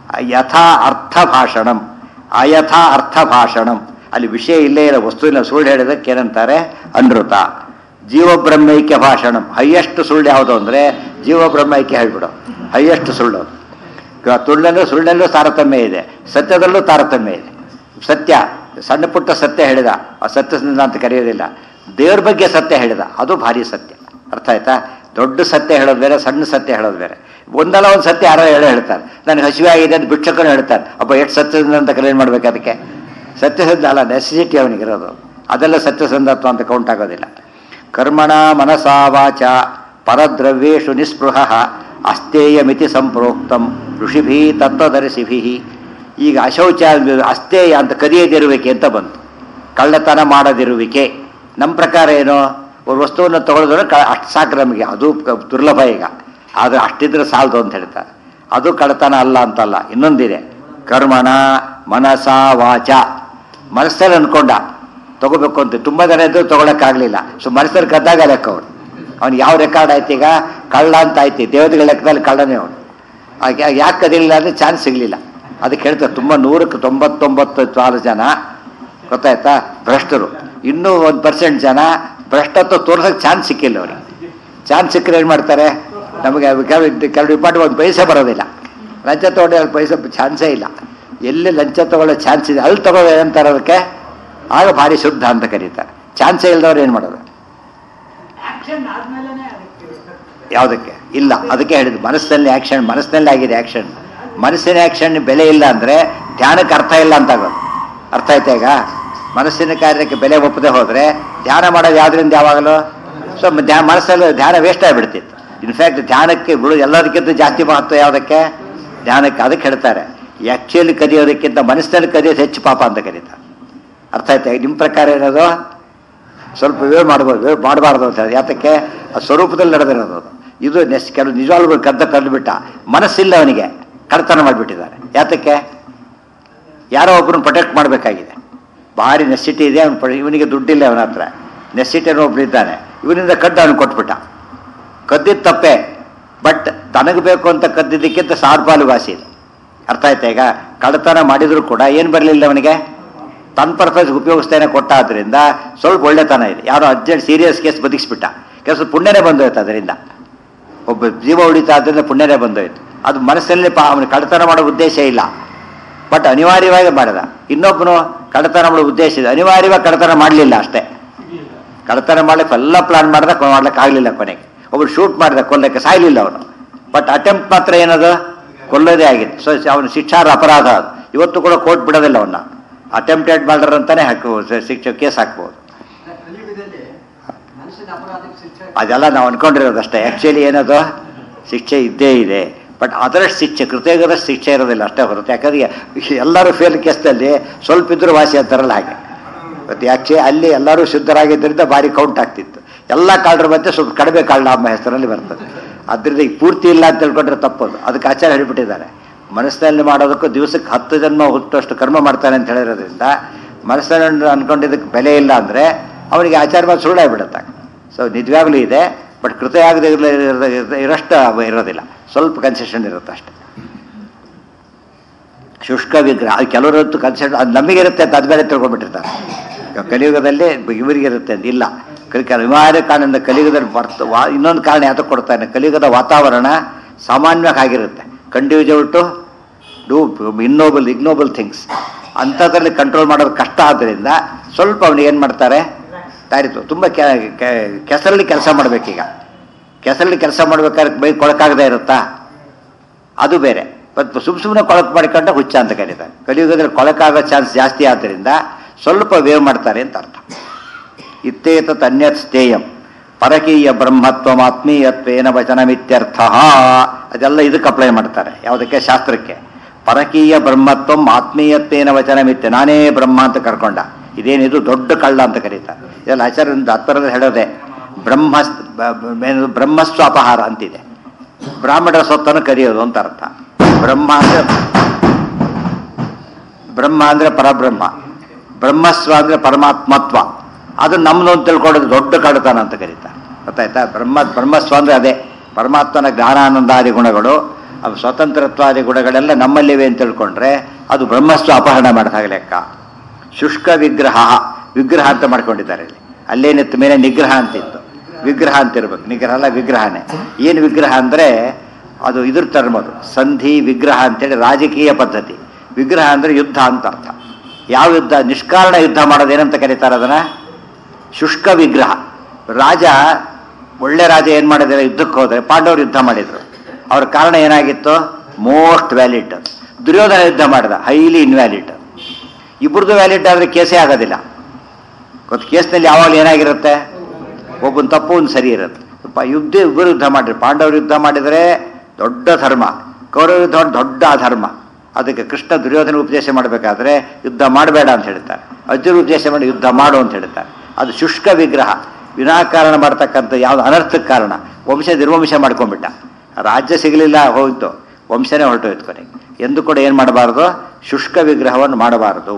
ಯಥಾ ಅರ್ಥ ಭಾಷಣಂ ಅಯಥಾ ಅರ್ಥ ಭಾಷಣಂ ಅಲ್ಲಿ ವಿಷಯ ಇಲ್ಲೇ ಇರೋ ವಸ್ತುವಿನ ಸುಳ್ಳು ಹೇಳಿದಕ್ಕೆ ಏನಂತಾರೆ ಅನೃತ ಜೀವಬ್ರಹ್ಮೈಕ್ಯ ಭಾಷಣಂ ಹೈಯೆಸ್ಟ್ ಸುಳ್ಳು ಯಾವುದು ಅಂದರೆ ಜೀವಬ್ರಹ್ಮೈಕ್ಯ ಹೇಳ್ಬಿಡು ಹೈಯೆಸ್ಟ್ ಸುಳ್ಳು ಅದು. ಈಗ ತುಳ್ಳಲ್ಲೂ ಸುಳ್ಳಲ್ಲೂ ತಾರತಮ್ಯ ಇದೆ ಸತ್ಯದಲ್ಲೂ ತಾರತಮ್ಯ ಇದೆ ಸತ್ಯ ಸಣ್ಣ ಪುಟ್ಟ ಸತ್ಯ ಹೇಳಿದ ಆ ಸತ್ಯದಿಂದ ಅಂತ ಕರೆಯೋದಿಲ್ಲ ದೇವ್ರ ಬಗ್ಗೆ ಸತ್ಯ ಹೇಳಿದ ಅದು ಭಾರಿ ಸತ್ಯ ಅರ್ಥ ಆಯ್ತಾ ದೊಡ್ಡ ಸತ್ಯ ಹೇಳೋದು ಬೇರೆ ಸಣ್ಣ ಸತ್ಯ ಹೇಳೋದು ಬೇರೆ ಒಂದಲ್ಲ ಒಂದು ಸತ್ಯ ಯಾರೋ ಹೇಳೋ ಹೇಳ್ತಾರೆ ನನಗೆ ಹಸಿವೆ ಆಗಿದೆ ಅಂತ ಭಿಕ್ಷಕನು ಹೇಳ್ತಾರೆ ಅಪ್ಪ ಎಷ್ಟು ಸತ್ಯದಿಂದ ಅಂತ ಕಲೆ ಮಾಡ್ಬೇಕು ಅದಕ್ಕೆ ಸತ್ಯಸಂಧ ಅಲ್ಲ ನೆಸೆಸಿಟಿ ಅವನಿಗಿರೋದು ಅದೆಲ್ಲ ಸತ್ಯಸಂಧತ್ವ ಅಂತ ಕೌಂಟ್ ಆಗೋದಿಲ್ಲ ಕರ್ಮಣ ಮನಸಾ ವಾಚ ಪರದ್ರವ್ಯೇಶು ನಿಸ್ಪೃಹ ಅಸ್ತೇಯಮಿತಿ ಸಂಪ್ರೋಕ್ತಂ ಋಷಿಭಿ ತತ್ವದರ್ಶಿಭಿ ಈಗ ಅಶೌಚ ಅಸ್ತೇಯ ಅಂತ ಕದಿಯದಿರುವಿಕೆ ಅಂತ ಬಂತು ಕಳ್ಳತನ ಮಾಡದಿರುವಿಕೆ ನಮ್ಮ ಪ್ರಕಾರ ಏನು ಒಂದು ವಸ್ತುವನ್ನು ತಗೊಳಿದ್ರೆ ಕ ಅಷ್ಟು ಸಾಕು ನಮಗೆ ಅದು ಕ- ದುರ್ಲಭ ಈಗ ಆದರೆ ಅಷ್ಟಿದ್ರೆ ಸಾಲದು ಅಂತ ಹೇಳ್ತಾರೆ ಅದು ಕಳ್ಳತನ ಅಲ್ಲ ಅಂತಲ್ಲ ಇನ್ನೊಂದಿದೆ ಕರ್ಮಣ ಮನಸ ವಾಚ ಮನಸ್ಸಲ್ಲಿ ಅನ್ಕೊಂಡ ತಗೋಬೇಕು ಅಂತ ತುಂಬ ಜನ ಇದ್ದು ತೊಗೊಳಕ್ಕಾಗಲಿಲ್ಲ ಸೊ ಮನಸ್ಸಲ್ಲಿ ಕದ್ದಾಗ ಲೆಕ್ಕ ಅವನು ಅವ್ನು ಯಾವ ರೆಕಾರ್ಡ್ ಆಯ್ತು ಈಗ ಕಳ್ಳ ಅಂತ ಆಯ್ತು ದೇವತೆಗಳ ಲೆಕ್ಕದಲ್ಲಿ ಕಳ್ಳನೇ ಅವನು ಯಾಕೆ ಕದಿಲಿಲ್ಲ ಅಂದರೆ ಚಾನ್ಸ್ ಸಿಗಲಿಲ್ಲ ಅದಕ್ಕೆ ಹೇಳ್ತಾರೆ ತುಂಬ ನೂರಕ್ಕೆ ತೊಂಬತ್ತೊಂಬತ್ತು ಸಾಲು ಜನ ಗೊತ್ತಾಯ್ತಾ ಭ್ರಷ್ಟರು ಇನ್ನೂ ಒಂದು ಪರ್ಸೆಂಟ್ ಜನ ಭ್ರಷ್ಟತ್ವ ತೋರ್ಸೋಕೆ ಚಾನ್ಸ್ ಸಿಕ್ಕಿಲ್ಲ ಅವ್ರಿಗೆ ಚಾನ್ಸ್ ಸಿಕ್ಕರೆ ಏನು ಮಾಡ್ತಾರೆ ನಮಗೆ ಕೆಲವು ಕೆಲವು ಡಿಪಾರ್ಟ್ಮೆಂಟ್ ಒಂದು ಪೈಸೆ ಬರೋದಿಲ್ಲ ಲಂಚ ತಗೊಂಡು ಅಲ್ಲಿ ಪೈಸೆ ಚಾನ್ಸೇ ಇಲ್ಲ ಎಲ್ಲಿ ಲಂಚ ತಗೊಳ್ಳೋ ಚಾನ್ಸ್ ಇದೆ ಅಲ್ಲಿ ತಗೊಳ್ಳೋ ಏನಂತಾರೆ ಅದಕ್ಕೆ ಆಗ ಭಾರಿ ಶುದ್ಧ ಅಂತ ಕರೀತಾರೆ ಚಾನ್ಸೇ ಇಲ್ದವ್ರು ಏನು ಮಾಡೋದು ಆಕ್ಷನ್ ಆದ್ಮೇಲೆ ಅದಕ್ಕೆ ಯಾವುದಕ್ಕೆ ಇಲ್ಲ ಅದಕ್ಕೆ ಹೇಳಿದ್ದು ಮನಸ್ಸಿನಲ್ಲಿ ಆ್ಯಕ್ಷನ್ ಮನಸ್ಸಿನಲ್ಲಿ ಆಗಿದೆ ಆ್ಯಕ್ಷನ್ ಮನಸ್ಸಿನ ಆ್ಯಕ್ಷನ್ ಬೆಲೆ ಇಲ್ಲ ಅಂದರೆ ಧ್ಯಾನಕ್ಕೆ ಅರ್ಥ ಇಲ್ಲ ಅಂತ ಆಗೋದು ಅರ್ಥ ಆಯ್ತಾ ಈಗ ಮನಸ್ಸಿನ ಕಾರ್ಯಕ್ಕೆ ಬೆಲೆ ಒಪ್ಪದೆ ಹೋದರೆ ಧ್ಯಾನ ಮಾಡೋದು ಯಾವುದರಿಂದ ಯಾವಾಗಲೂ ಸೊ ಧ್ಯಾನ ಮನಸ್ಸಲ್ಲಿ ಧ್ಯಾನ ವೇಸ್ಟ್ ಆಗಿಬಿಡ್ತಿತ್ತು ಇನ್ಫ್ಯಾಕ್ಟ್ ಧ್ಯಾನಕ್ಕೆ ಬಿಡು ಎಲ್ಲದಕ್ಕಿಂತ ಜಾಸ್ತಿ ಮಹತ್ವ ಯಾವುದಕ್ಕೆ ಧ್ಯಾನಕ್ಕೆ ಅದಕ್ಕೆ ಹೇಳ್ತಾರೆ ಆ್ಯಕ್ಚುಲಿ ಕದಿಯೋದಕ್ಕಿಂತ ಮನಸ್ಸಿನಲ್ಲಿ ಕದಿಯೋದು ಹೆಚ್ಚು ಪಾಪ ಅಂತ ಕರೀತಾರೆ ಅರ್ಥ ಆಯ್ತಾ ನಿಮ್ಮ ಪ್ರಕಾರ ಏನದು ಸ್ವಲ್ಪ ವೇವ್ ಮಾಡ್ಬೋದು ವೇವ್ ಮಾಡಬಾರ್ದು ಅಂತ ಹೇಳಿ ಯಾತಕ್ಕೆ ಆ ಸ್ವರೂಪದಲ್ಲಿ ನಡೆದಿರೋದು ಅದು ಇದು ನೆಸ್ ಕೆಲವು ನಿಜವಾಗ್ಲೂ ಕದ್ದ ಕದ್ದುಬಿಟ್ಟ ಮನಸ್ಸಿಲ್ಲ ಅವನಿಗೆ ಕಳ್ತನ ಮಾಡಿಬಿಟ್ಟಿದ್ದಾರೆ ಯಾತಕ್ಕೆ ಯಾರೋ ಒಬ್ಬರನ್ನ ಪ್ರೊಟೆಕ್ಟ್ ಮಾಡಬೇಕಾಗಿದೆ ಭಾರಿ ನೆಸಿಟಿ ಇದೆ ಅವನು ಇವನಿಗೆ ದುಡ್ಡಿಲ್ಲ ಅವನ ಹತ್ರ ನೆಸಿಟಿ ಅನ್ನೋ ಒಬ್ರು ಇದ್ದಾನೆ ಇವನಿಂದ ಕದ್ದು ಅವನು ಕೊಟ್ಬಿಟ್ಟ ಕದ್ದಿದ್ದು ತಪ್ಪೆ ಬಟ್ ತನಗೆ ಬೇಕು ಅಂತ ಕದ್ದಿದ್ದಕ್ಕಿಂತ ಸಾವಿರ ಪಾಲು ವಾಸಿ ಇದೆ ಅರ್ಥ ಆಯ್ತಾ ಈಗ ಕಳ್ಳತನ ಮಾಡಿದ್ರು ಕೂಡ ಏನು ಬರಲಿಲ್ಲ ಅವನಿಗೆ ತನ್ನ ಪರ್ಪಸ್ ಉಪಯೋಗಿಸ್ತೇನೆ ಕೊಟ್ಟ ಆದ್ರಿಂದ ಸ್ವಲ್ಪ ಒಳ್ಳೆತನ ಇದೆ ಯಾರೋ ಅರ್ಜೆಂಟ್ ಸೀರಿಯಸ್ ಕೇಸ್ ಬದುಕಿಸ್ಬಿಟ್ಟ ಕೆಲಸ ಪುಣ್ಯನೇ ಬಂದೋಯ್ತು ಅದರಿಂದ ಒಬ್ಬ ಜೀವ ಉಳಿತಾ ಆದ್ರಿಂದ ಪುಣ್ಯನೇ ಬಂದೋಯ್ತು ಅದು ಮನಸ್ಸಲ್ಲಿ ಪಾ ಅವನು ಕಳ್ಳತನ ಮಾಡೋ ಉದ್ದೇಶ ಇಲ್ಲ ಬಟ್ ಅನಿವಾರ್ಯವಾಗಿ ಮಾಡಿದ ಇನ್ನೊಬ್ಬನು ಕಳ್ಳತನ ಮಾಡೋ ಉದ್ದೇಶ ಇದೆ ಅನಿವಾರ್ಯವಾಗಿ ಕಳ್ಳತನ ಮಾಡಲಿಲ್ಲ ಅಷ್ಟೇ ಕಳ್ಳತನ ಮಾಡ್ಲಿಕ್ಕೆ ಎಲ್ಲ ಪ್ಲಾನ್ ಮಾಡ್ದ ಮಾಡ್ಲಿಕ್ಕೆ ಆಗಲಿಲ್ಲ ಕೊನೆಗೆ ಒಬ್ರು ಶೂಟ್ ಮಾಡಿದ ಕೊಲ್ಲಕ್ಕೆ ಸಾಯ್ಲಿಲ್ಲ ಅವನು ಬಟ್ ಅಟೆಂಪ್ಟ್ ಮಾತ್ರ ಏನದು ಕೊಲ್ಲೋದೇ ಆಗಿತ್ತು ಸೊ ಅವನು ಶಿಕ್ಷಾರ ಅಪರಾಧ ಅದು ಇವತ್ತು ಕೂಡ ಕೋರ್ಟ್ ಬಿಡೋದಿಲ್ಲ ಅವನ್ನ ಅಟೆಂಪ್ಟೆಡ್ ಮಾಡ್ರ ಅಂತಾನೆ ಹಾಕ್ಬೋದು ಶಿಕ್ಷೆ ಕೇಸ್ ಹಾಕ್ಬೋದು ಕಲಿಯುಗದಲ್ಲಿ ಮನುಷ್ಯನ ಅಪರಾಧಕ್ಕೆ ಶಿಕ್ಷೆ ಅದೆಲ್ಲ ನಾವು ಅನ್ಕೊಂಡಿರೋದಷ್ಟೇ ಆ್ಯಕ್ಚುಲಿ ಏನದು ಶಿಕ್ಷೆ ಇದ್ದೇ ಇದೆ ಬಟ್ ಅದರಷ್ಟು ಶಿಕ್ಷೆ ಕೃತಜ್ಞದಷ್ಟು ಶಿಕ್ಷೆ ಇರೋದಿಲ್ಲ ಅಷ್ಟೇ ಹೊರತು ಯಾಕಂದ್ರೆ ಎಲ್ಲರೂ ಫೇಲ್ ಕೇಸ್ದಲ್ಲಿ ಸ್ವಲ್ಪ ಇದ್ರೂ ವಾಸಿ ಅಂತಾರಲ್ಲ ಹಾಗೆ ಮತ್ತು ಯಾಕೆ ಅಲ್ಲಿ ಎಲ್ಲರೂ ಶುದ್ಧರಾಗಿದ್ದರಿಂದ ಭಾರಿ ಕೌಂಟ್ ಆಗ್ತಿತ್ತು ಎಲ್ಲ ಕಾಳರ ಮಧ್ಯೆ ಸ್ವಲ್ಪ ಕಡಿಮೆ ಕಾಳ ನಮ್ಮ ಹೆಸರಲ್ಲಿ ಬರ್ತದೆ ಅದರಿಂದ ಈಗ ಪೂರ್ತಿ ಇಲ್ಲ ಅಂತ ತಿಳ್ಕೊಂಡ್ರೆ ತಪ್ಪದು ಅದಕ್ಕೆ ಆಚಾರ ಹೇಳಿಬಿಟ್ಟಿದ್ದಾರೆ ಮನಸ್ಸಿನಲ್ಲಿ ಮಾಡೋದಕ್ಕೂ ದಿವಸಕ್ಕೆ ಹತ್ತು ಜನ್ಮ ಹುಟ್ಟುವಷ್ಟು ಕರ್ಮ ಮಾಡ್ತಾನೆ ಅಂತ ಹೇಳಿರೋದ್ರಿಂದ ಮನಸ್ಸಿನಲ್ಲಿ ಅನ್ಕೊಂಡಿದ್ದಕ್ಕೆ ಬೆಲೆ ಇಲ್ಲ ಅಂದರೆ ಅವನಿಗೆ ಆಚಾರ ಮಾಡಿ ಸುಳ್ಳಾಗ್ಬಿಡುತ್ತೆ ಸೊ ನಿಜವಾಗ್ಲೂ ಇದೆ ಬಟ್ ಕೃತ ಆಗದೆ ಇರಷ್ಟು ಇರೋದಿಲ್ಲ ಸ್ವಲ್ಪ ಕನ್ಸೆಷನ್ ಇರುತ್ತೆ ಅಷ್ಟೇ ಶುಷ್ಕ ವಿಗ್ರಹ ಅದು ಕೆಲವರತ್ತು ಕನ್ಸೆಷನ್ ಅದು ನಮಗಿರುತ್ತೆ ಅಂತ ಅದು ಬೇರೆ ತಿಳ್ಕೊಂಡ್ಬಿಟ್ಟಿರ್ತಾರೆ ಈಗ ಕಲಿಯುಗದಲ್ಲಿ ಇವರಿಗಿರುತ್ತೆ ಅಂತ ಇಲ್ಲ ಕಲಿ ಅನಿವಾರ್ಯ ಕಾರಣದಿಂದ ಕಲಿಯುಗದಲ್ಲಿ ಬರ್ತ ವಾ ಇನ್ನೊಂದು ಕಾರಣ ಯಾತಕ್ಕೆ ಕೊಡ್ತಾನೆ ಕಲಿಯುಗದ ವಾತಾವರಣ ಸಾಮಾನ್ಯವಾಗಿ ಆಗಿರುತ್ತೆ conducive to do ignoble ignoble things ಅಂಥದ್ರಲ್ಲಿ ಕಂಟ್ರೋಲ್ ಮಾಡೋದು ಕಷ್ಟ ಆದ್ದರಿಂದ ಸ್ವಲ್ಪ ಅವನಿಗೆ ಏನು ಮಾಡ್ತಾರೆ ತಾರಿತು ತುಂಬ ಕೆಸರಲ್ಲಿ ಕೆಲಸ ಮಾಡಬೇಕೀಗ ಕೆಸರಲ್ಲಿ ಕೆಲಸ ಮಾಡ್ಬೇಕಾದ್ರೆ ಬೈ ಕೊಳಕಾಗದೇ ಇರುತ್ತಾ ಅದು ಬೇರೆ ಬಟ್ ಸುಮ್ ಸುಮ್ಮನೆ ಕೊಳಕು ಮಾಡಿಕೊಂಡ್ರೆ ಹುಚ್ಚ ಅಂತ ಕರೀತಾರೆ ಕಲಿಯುಗದಲ್ಲಿ ಕೊಳಕಾಗೋ ಚಾನ್ಸ್ ಜಾಸ್ತಿ ಆದ್ದರಿಂದ ಸ್ವಲ್ಪ ವೇವ್ ಮಾಡ್ತಾರೆ ಅಂತ ಅರ್ಥ ಇತ್ತೇತ ತನ್ಯತ್ ಸ್ಥೇಯಂ ಪರಕೀಯ ಬ್ರಹ್ಮತ್ವಮಾತ್ಮೀಯತ್ವೇನ ವಚನಮಿತ್ಯರ್ಥ ಅದೆಲ್ಲ ಇದಕ್ಕೆ ಅಪ್ಲೈ ಮಾಡ್ತಾರೆ ಯಾವುದಕ್ಕೆ ಶಾಸ್ತ್ರಕ್ಕೆ ಪರಕೀಯ ಬ್ರಹ್ಮತ್ವಂ ಆತ್ಮೀಯತ್ವೇನ ವಚನಮಿತ್ಯ ನಾನೇ ಬ್ರಹ್ಮ ಅಂತ ಕರ್ಕೊಂಡ ಇದೇನಿದು ದೊಡ್ಡ ಕಳ್ಳ ಅಂತ ಕರೀತಾರೆ ಇದೆಲ್ಲ ಆಚಾರ್ಯದಿಂದ ಹತ್ತರಲ್ಲಿ ಹೇಳೋದೆ ಬ್ರಹ್ಮ ಏನು ಬ್ರಹ್ಮಸ್ವ ಅಪಹಾರ ಅಂತಿದೆ ಬ್ರಾಹ್ಮಣರ ಸೊತ್ತನ್ನು ಕರೆಯೋದು ಅಂತ ಅರ್ಥ ಬ್ರಹ್ಮ ಅಂದ್ರೆ ಬ್ರಹ್ಮ ಅಂದ್ರೆ ಪರಬ್ರಹ್ಮ ಬ್ರಹ್ಮಸ್ವ ಅಂದ್ರೆ ಪರಮಾತ್ಮತ್ವ ಅದು ನಮ್ದು ಅಂತ ತಿಳ್ಕೊಳ್ಳೋದು ದೊಡ್ಡ ಕಡತನ ಅಂತ ಕರೀತಾರೆ ಗೊತ್ತಾಯ್ತಾ ಬ್ರಹ್ಮ ಬ್ರಹ್ಮಸ್ವ ಅಂದ್ರೆ ಅದೇ ಪರಮಾತ್ಮನ ಜ್ಞಾನಾನಂದಾದಿ ಗುಣಗಳು ಅವು ಸ್ವತಂತ್ರತ್ವಾದಿ ಗುಣಗಳೆಲ್ಲ ನಮ್ಮಲ್ಲಿವೆ ಅಂತ ತಿಳ್ಕೊಂಡ್ರೆ ಅದು ಬ್ರಹ್ಮಸ್ವ ಅಪಹರಣ ಮಾಡಿದಾಗ ಲೆಕ್ಕ ಶುಷ್ಕ ವಿಗ್ರಹ ವಿಗ್ರಹ ಅಂತ ಮಾಡ್ಕೊಂಡಿದ್ದಾರೆ ಇಲ್ಲಿ ಅಲ್ಲೇನಿತ್ತು ಮೇಲೆ ನಿಗ್ರಹ ಅಂತಿತ್ತು ವಿಗ್ರಹ ಅಂತ ಇರ್ಬೇಕು ನಿಗ್ರಹ ಅಲ್ಲ ವಿಗ್ರಹನೇ ಏನು ವಿಗ್ರಹ ಅಂದ್ರೆ ಅದು ಇದ್ರ ಟರ್ಮ್ ಅದು ಸಂಧಿ ವಿಗ್ರಹ ಅಂತೇಳಿ ರಾಜಕೀಯ ಪದ್ಧತಿ ವಿಗ್ರಹ ಅಂದ್ರೆ ಯುದ್ಧ ಅಂತ ಅರ್ಥ ಯಾವ ಯುದ್ಧ ನಿಷ್ಕಾರಣ ಯುದ್ಧ ಮಾಡೋದೇನಂತ ಕರೀತಾರೆ ಅದನ್ನ ಶುಷ್ಕ ವಿಗ್ರಹ ರಾಜ ಒಳ್ಳೆ ರಾಜ ಏನ್ ಮಾಡಿದ್ದಾರೆ ಯುದ್ಧಕ್ಕೆ ಹೋದ್ರೆ ಪಾಂಡವರು ಯುದ್ಧ ಮಾಡಿದ್ರು ಅವ್ರ ಕಾರಣ ಏನಾಗಿತ್ತು ಮೋಸ್ಟ್ ವ್ಯಾಲಿಡ್ ದುರ್ಯೋಧನ ಯುದ್ಧ ಮಾಡಿದ ಹೈಲಿ ಇನ್ವ್ಯಾಲಿಡ್ ಇಬ್ಬರದು ವ್ಯಾಲಿಡ್ ಆದ್ರೆ ಕೇಸೇ ಆಗೋದಿಲ್ಲ ಗೊತ್ತು ಕೇಸ್ನಲ್ಲಿ ಯಾವಾಗಲೂ ಏನಾಗಿರುತ್ತೆ ಒಬ್ಬನ ತಪ್ಪು ಒಂದು ಸರಿ ಇರುತ್ತೆ ಪ- ಯುದ್ಧ ಇಬ್ಬರು ಯುದ್ಧ ಮಾಡಿರಿ ಪಾಂಡವರು ಯುದ್ಧ ಮಾಡಿದರೆ ದೊಡ್ಡ ಧರ್ಮ ಕೌರವ ಯುದ್ಧ ಮಾಡಿ ದೊಡ್ಡ ಅಧರ್ಮ ಅದಕ್ಕೆ ಕೃಷ್ಣ ದುರ್ಯೋಧನ ಉಪದೇಶ ಮಾಡಬೇಕಾದ್ರೆ ಯುದ್ಧ ಮಾಡಬೇಡ ಅಂತ ಹೇಳ್ತಾರೆ ಅರ್ಜುನ ಉಪದೇಶ ಮಾಡಿ ಯುದ್ಧ ಮಾಡು ಅಂತ ಹೇಳ್ತಾರೆ ಅದು ಶುಷ್ಕ ವಿಗ್ರಹ ವಿನಾಕಾರಣ ಮಾಡ್ತಕ್ಕಂಥ ಯಾವ್ದು ಅನರ್ಥಕ್ಕೆ ಕಾರಣ ವಂಶ ನಿರ್ವಂಶ ಮಾಡ್ಕೊಂಡ್ಬಿಟ್ಟ ರಾಜ್ಯ ಸಿಗಲಿಲ್ಲ ಹೋಯ್ತು ವಂಶನೇ ಹೊರಟೋಯ್ತು ಕೊನೆಗೆ ಎಂದು ಕೂಡ ಏನು ಮಾಡಬಾರ್ದು ಶುಷ್ಕ ವಿಗ್ರಹವನ್ನು ಮಾಡಬಾರದು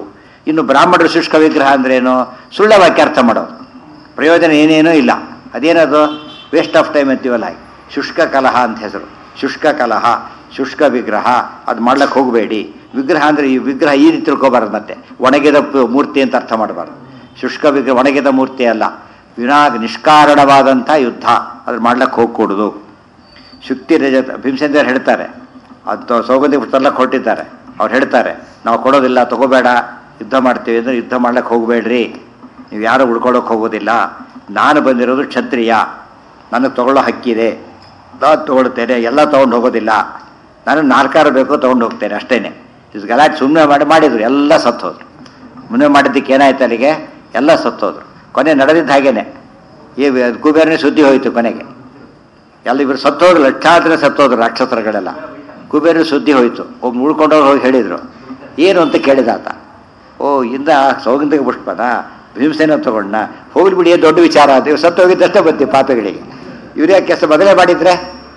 ಇನ್ನು ಬ್ರಾಹ್ಮಣರು ಶುಷ್ಕ ವಿಗ್ರಹ ಅಂದ್ರೇನು ಸುಳ್ಳ ವಾಕ್ಯಾರ್ಥ ಮಾಡೋದು ಪ್ರಯೋಜನ ಏನೇನೂ ಇಲ್ಲ ಅದೇನದು ವೇಸ್ಟ್ ಆಫ್ ಟೈಮ್ ಅಂತೀವಲ್ಲ ಹಾಗೆ. ಶುಷ್ಕ ಕಲಹ ಅಂತ ಹೆಸರು ಶುಷ್ಕ ಕಲಹ ಶುಷ್ಕ ವಿಗ್ರಹ ಅದು ಮಾಡ್ಲಿಕ್ಕೆ ಹೋಗಬೇಡಿ ವಿಗ್ರಹ ಅಂದರೆ ಈ ವಿಗ್ರಹ ಈ ರೀತಿ ತಿಳ್ಕೊಬಾರ್ದು ಮತ್ತೆ ಒಣಗಿದ ಪ- ಮೂರ್ತಿ ಅಂತ ಅರ್ಥ ಮಾಡಬಾರ್ದು ಶುಷ್ಕ ವಿಗ್ರಹ ಒಣಗಿದ ಮೂರ್ತಿ ಅಲ್ಲ ವಿನಾ ನಿಷ್ಕಾರಣವಾದಂಥ ಯುದ್ಧ ಅದ್ರ ಮಾಡ್ಲಿಕ್ಕೆ ಹೋಗ್ಕೂಡುದು ಶುಕ್ತಿ ರಜತ ಭೀಮಸೇಂದ್ರ ಹೇಳ್ತಾರೆ ಅದು ಸೌಗಂಧಿ ತರ್ಲಕ್ಕೆ ಹೊರಟಿದ್ದಾರೆ ಅವ್ರು ಹೇಳ್ತಾರೆ ನಾವು ಕೊಡೋದಿಲ್ಲ ತಗೋಬೇಡ ಯುದ್ಧ ಮಾಡ್ತೀವಿ ಅಂದರೆ ಯುದ್ಧ ಮಾಡ್ಲಿಕ್ಕೆ ಹೋಗಬೇಡ್ರಿ ನೀವು ಯಾರು ಉಳ್ಕೊಳ್ಳೋಕೆ ಹೋಗೋದಿಲ್ಲ ನಾನು ಬಂದಿರೋದು ಕ್ಷತ್ರಿಯ ನನಗೆ ತಗೊಳ್ಳೋ ಹಕ್ಕಿದೆ ನಾನು ತೊಗೊಳ್ತೇನೆ ಎಲ್ಲ ತೊಗೊಂಡು ಹೋಗೋದಿಲ್ಲ ನಾನು ನಾಲ್ಕಾರು ಬೇಕು ತೊಗೊಂಡು ಹೋಗ್ತೇನೆ ಅಷ್ಟೇನೆ ಇದು ಗಲಾಟೆ ಸುಮ್ಮನೆ ಮಾಡಿ ಮಾಡಿದ್ರು ಎಲ್ಲ ಸತ್ತೋದ್ರು ಮುನ್ನೆ ಮಾಡಿದ್ದಕ್ಕೆ ಏನಾಯ್ತು ಅಲ್ಲಿಗೆ ಎಲ್ಲ ಸತ್ತೋದ್ರು ಕೊನೆ ನಡೆದಿದ್ದು ಹಾಗೇನೆ ಈ ಕುಬೇರನೇ ಸುದ್ದಿ ಹೋಯಿತು ಕೊನೆಗೆ ಎಲ್ಲ ಇವರು ಸತ್ತೋದ್ರು ಲಕ್ಷಾಂತರ ಸತ್ತೋದ್ರು ರಾಕ್ಷಸರುಗಳೆಲ್ಲ ಕುಬೇರ ಸುದ್ದಿ ಹೋಯಿತು ಒಬ್ಬ ಉಳ್ಕೊಂಡವ್ರು ಹೋಗಿ ಹೇಳಿದರು ಏನು ಅಂತ ಕೇಳಿದ ಆತ ಓ ಇಂದ ಸೌಗಂಧಿಕ ಪುಷ್ಪನ ಭೀಮಸೇನ ತಗೊಂಡ ಹೋಗ್ಲಿ ಬಿಡಿ ಏನ್ ದೊಡ್ಡ ವಿಚಾರ ಅದು ಇವ್ರು ಸತ್ತು ಹೋಗಿದ್ದಷ್ಟೇ ಬಂತಿ ಪಾಪಗಳಿಗೆ ಇವ್ರು ಯಾಕೆ ಕೆಲಸ ಬದಲೇ ಮಾಡಿದ್ರೆ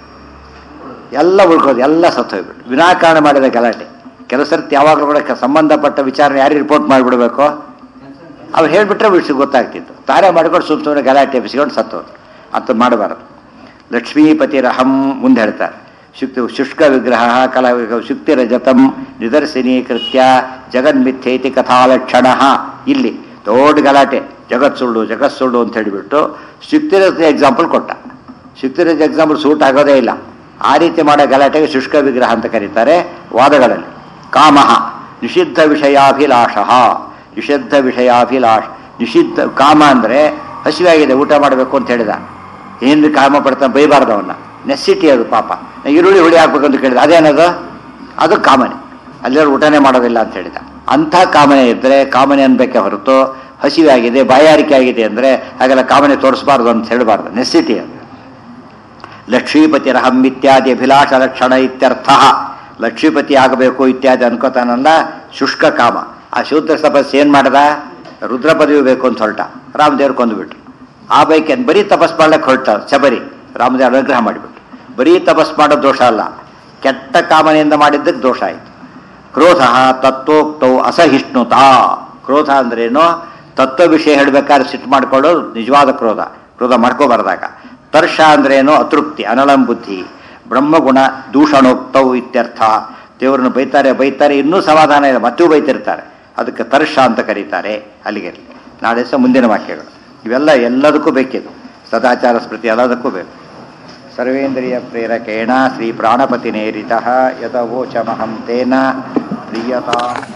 ಎಲ್ಲ ಉಳ್ಕೋದು ಎಲ್ಲ ಸತ್ತು ಹೋಗ್ಬಿಟ್ಟು ವಿನಾಕಾರಣ ಮಾಡಿದ ಗಲಾಟೆ ಕೆಲವು ಸರ್ತಿ ಯಾವಾಗಲೂ ಕೂಡ ಕ- ಸಂಬಂಧಪಟ್ಟ ವಿಚಾರ ಯಾರಿಗೆ ರಿಪೋರ್ಟ್ ಮಾಡಿಬಿಡ್ಬೇಕು ಅವ್ರು ಹೇಳಿಬಿಟ್ರೆ ವಿಷಯ ಗೊತ್ತಾಗ್ತಿತ್ತು ತಾರೆ ಮಾಡ್ಕೊಂಡು ಸುಮ್ಮ ಸುಮ್ಮನೆ ಗಲಾಟೆ ಎಬ್ಬಿಸ್ಕೊಂಡು ಸತ್ತೋದು ಅಂತ ಮಾಡಬಾರದು ಲಕ್ಷ್ಮೀಪತಿರಹಂ ಮುಂದೆ ಹೇಳ್ತಾರೆ ಶುಕ್ತಿ ಶುಷ್ಕ ವಿಗ್ರಹ ಕಲಾ ಶುಕ್ತಿ ರಜತಂ ನಿದರ್ಶನೀಕೃತ್ಯ ಜಗನ್ಮಿಥ್ಯೈತಿ ಕಥಾಲಕ್ಷಣ ಇಲ್ಲಿ ದೊಡ್ಡ ಗಲಾಟೆ ಜಗತ್ ಸುಳ್ಳು ಜಗತ್ ಸುಳ್ಳು ಅಂತ ಹೇಳಿಬಿಟ್ಟು ಶುಕ್ತಿರಜ ಎಕ್ಸಾಂಪಲ್ ಕೊಟ್ಟ ಶುಕ್ತಿರಜ ಎಕ್ಸಾಂಪಲ್ ಸೂಟ್ ಆಗೋದೇ ಇಲ್ಲ ಆ ರೀತಿ ಮಾಡೋ ಗಲಾಟೆಗೆ ಶುಷ್ಕ ವಿಗ್ರಹ ಅಂತ ಕರೀತಾರೆ ವಾದಗಳಲ್ಲಿ ಕಾಮಃ ನಿಷಿದ್ಧ ವಿಷಯಾಭಿಲಾಷ ನಿಷಿದ್ಧ ವಿಷಯಾಭಿಲಾಷ ನಿಷಿದ್ಧ ಕಾಮ ಅಂದರೆ ಹಸಿವಾಗಿದೆ ಊಟ ಮಾಡಬೇಕು ಅಂತ ಹೇಳಿದ ಏನು ಕಾಮ ಪಡ್ತಾನೆ ಬೈಬಾರ್ದು ಅವನ್ನ ನೆಸ್ಸಿಟಿ ಅದು ಪಾಪ ನಾ ಈರುಳ್ಳಿ ಹುಳಿ ಹಾಕ್ಬೇಕಂತ ಕೇಳಿದ ಅದೇನದು ಅದು ಕಾಮನೆ ಅಲ್ಲೆಲ್ಲ ಊಟನೇ ಮಾಡೋದಿಲ್ಲ ಅಂತ ಹೇಳಿದ ಅಂಥ ಕಾಮನೆ ಇದ್ದರೆ ಕಾಮನೆ ಅನ್ಬೇಕೆ ಹೊರತು ಹಸಿವೆ ಆಗಿದೆ ಬಾಯಾರಿಕೆ ಆಗಿದೆ ಅಂದರೆ ಹಾಗೆಲ್ಲ ಕಾಮನೆ ತೋರಿಸಬಾರ್ದು ಅಂತ ಹೇಳಬಾರ್ದು ನೆಸ್ಸಿಟಿ ಅದು ಲಕ್ಷ್ಮೀಪತಿರಹಂ ಇತ್ಯಾದಿ ಅಭಿಲಾಷ ಲಕ್ಷಣ ಇತ್ಯರ್ಥ ಲಕ್ಷ್ಮೀಪತಿ ಆಗಬೇಕು ಇತ್ಯಾದಿ ಅನ್ಕೋತಾನಲ್ಲ ಶುಷ್ಕ ಕಾಮ ಆ ಶೂದ್ರ ತಪಸ್ ಏನ್ ಮಾಡದ ರುದ್ರ ಪದವಿ ಬೇಕು ಅಂತ ಹೊರಟ ರಾಮದೇವ್ರು ಕೊಂದುಬಿಟ್ರು ಆ ಬೈಕ್ ಏನ್ ಬರೀ ತಪಸ್ ಮಾಡ್ಲಿಕ್ಕೆ ಹೊರಟ ಶಬರಿ ರಾಮದೇವ್ರ ಅನುಗ್ರಹ ಮಾಡಿಬಿಟ್ರು ಬರೀ ತಪಸ್ ಮಾಡೋ ದೋಷ ಅಲ್ಲ ಕೆಟ್ಟ ಕಾಮನೆಯಿಂದ ಮಾಡಿದ್ದಕ್ಕೆ ದೋಷ ಆಯಿತು ಕ್ರೋಧ ತತ್ವೋಕ್ತೌ ಅಸಹಿಷ್ಣುತಾ ಕ್ರೋಧ ಅಂದ್ರೇನು ತತ್ವ ವಿಷಯ ಹೇಳ್ಬೇಕಾದ್ರೆ ಸಿಟ್ಟು ಮಾಡ್ಕೊಳ್ಳೋದು ನಿಜವಾದ ಕ್ರೋಧ ಕ್ರೋಧ ಮಾಡ್ಕೋಬಾರ್ದಾಗ ತರ್ಷ ಅಂದ್ರೇನು ಅತೃಪ್ತಿ ಅನಲಂ ಬುದ್ಧಿ ಬ್ರಹ್ಮಗುಣ ದೂಷಣೋಕ್ತವು ಇತ್ಯರ್ಥ ದೇವರನ್ನು ಬೈತಾರೆ ಬೈತಾರೆ ಇನ್ನೂ ಸಮಾಧಾನ ಇಲ್ಲ ಮತ್ತೂ ಬೈತಿರ್ತಾರೆ ಅದಕ್ಕೆ ತರ್ಷ ಅಂತ ಕರೀತಾರೆ ಅಲ್ಲಿಗೆ ನಾಳೆ ಸಹ ಮುಂದಿನ ವಾಕ್ಯಗಳು ಇವೆಲ್ಲ ಎಲ್ಲದಕ್ಕೂ ಬೇಕಿದು ಸದಾಚಾರ ಸ್ಮೃತಿ ಎಲ್ಲದಕ್ಕೂ ಬೇಕು ಸರ್ವೇಂದ್ರಿಯ ಪ್ರೇರಕೇಣ ಶ್ರೀ ಪ್ರಾಣಪತಿ ನೇರಿತ ಯದವೋಚಮಹಂ ತೇನ ಪ್ರಿಯತಾ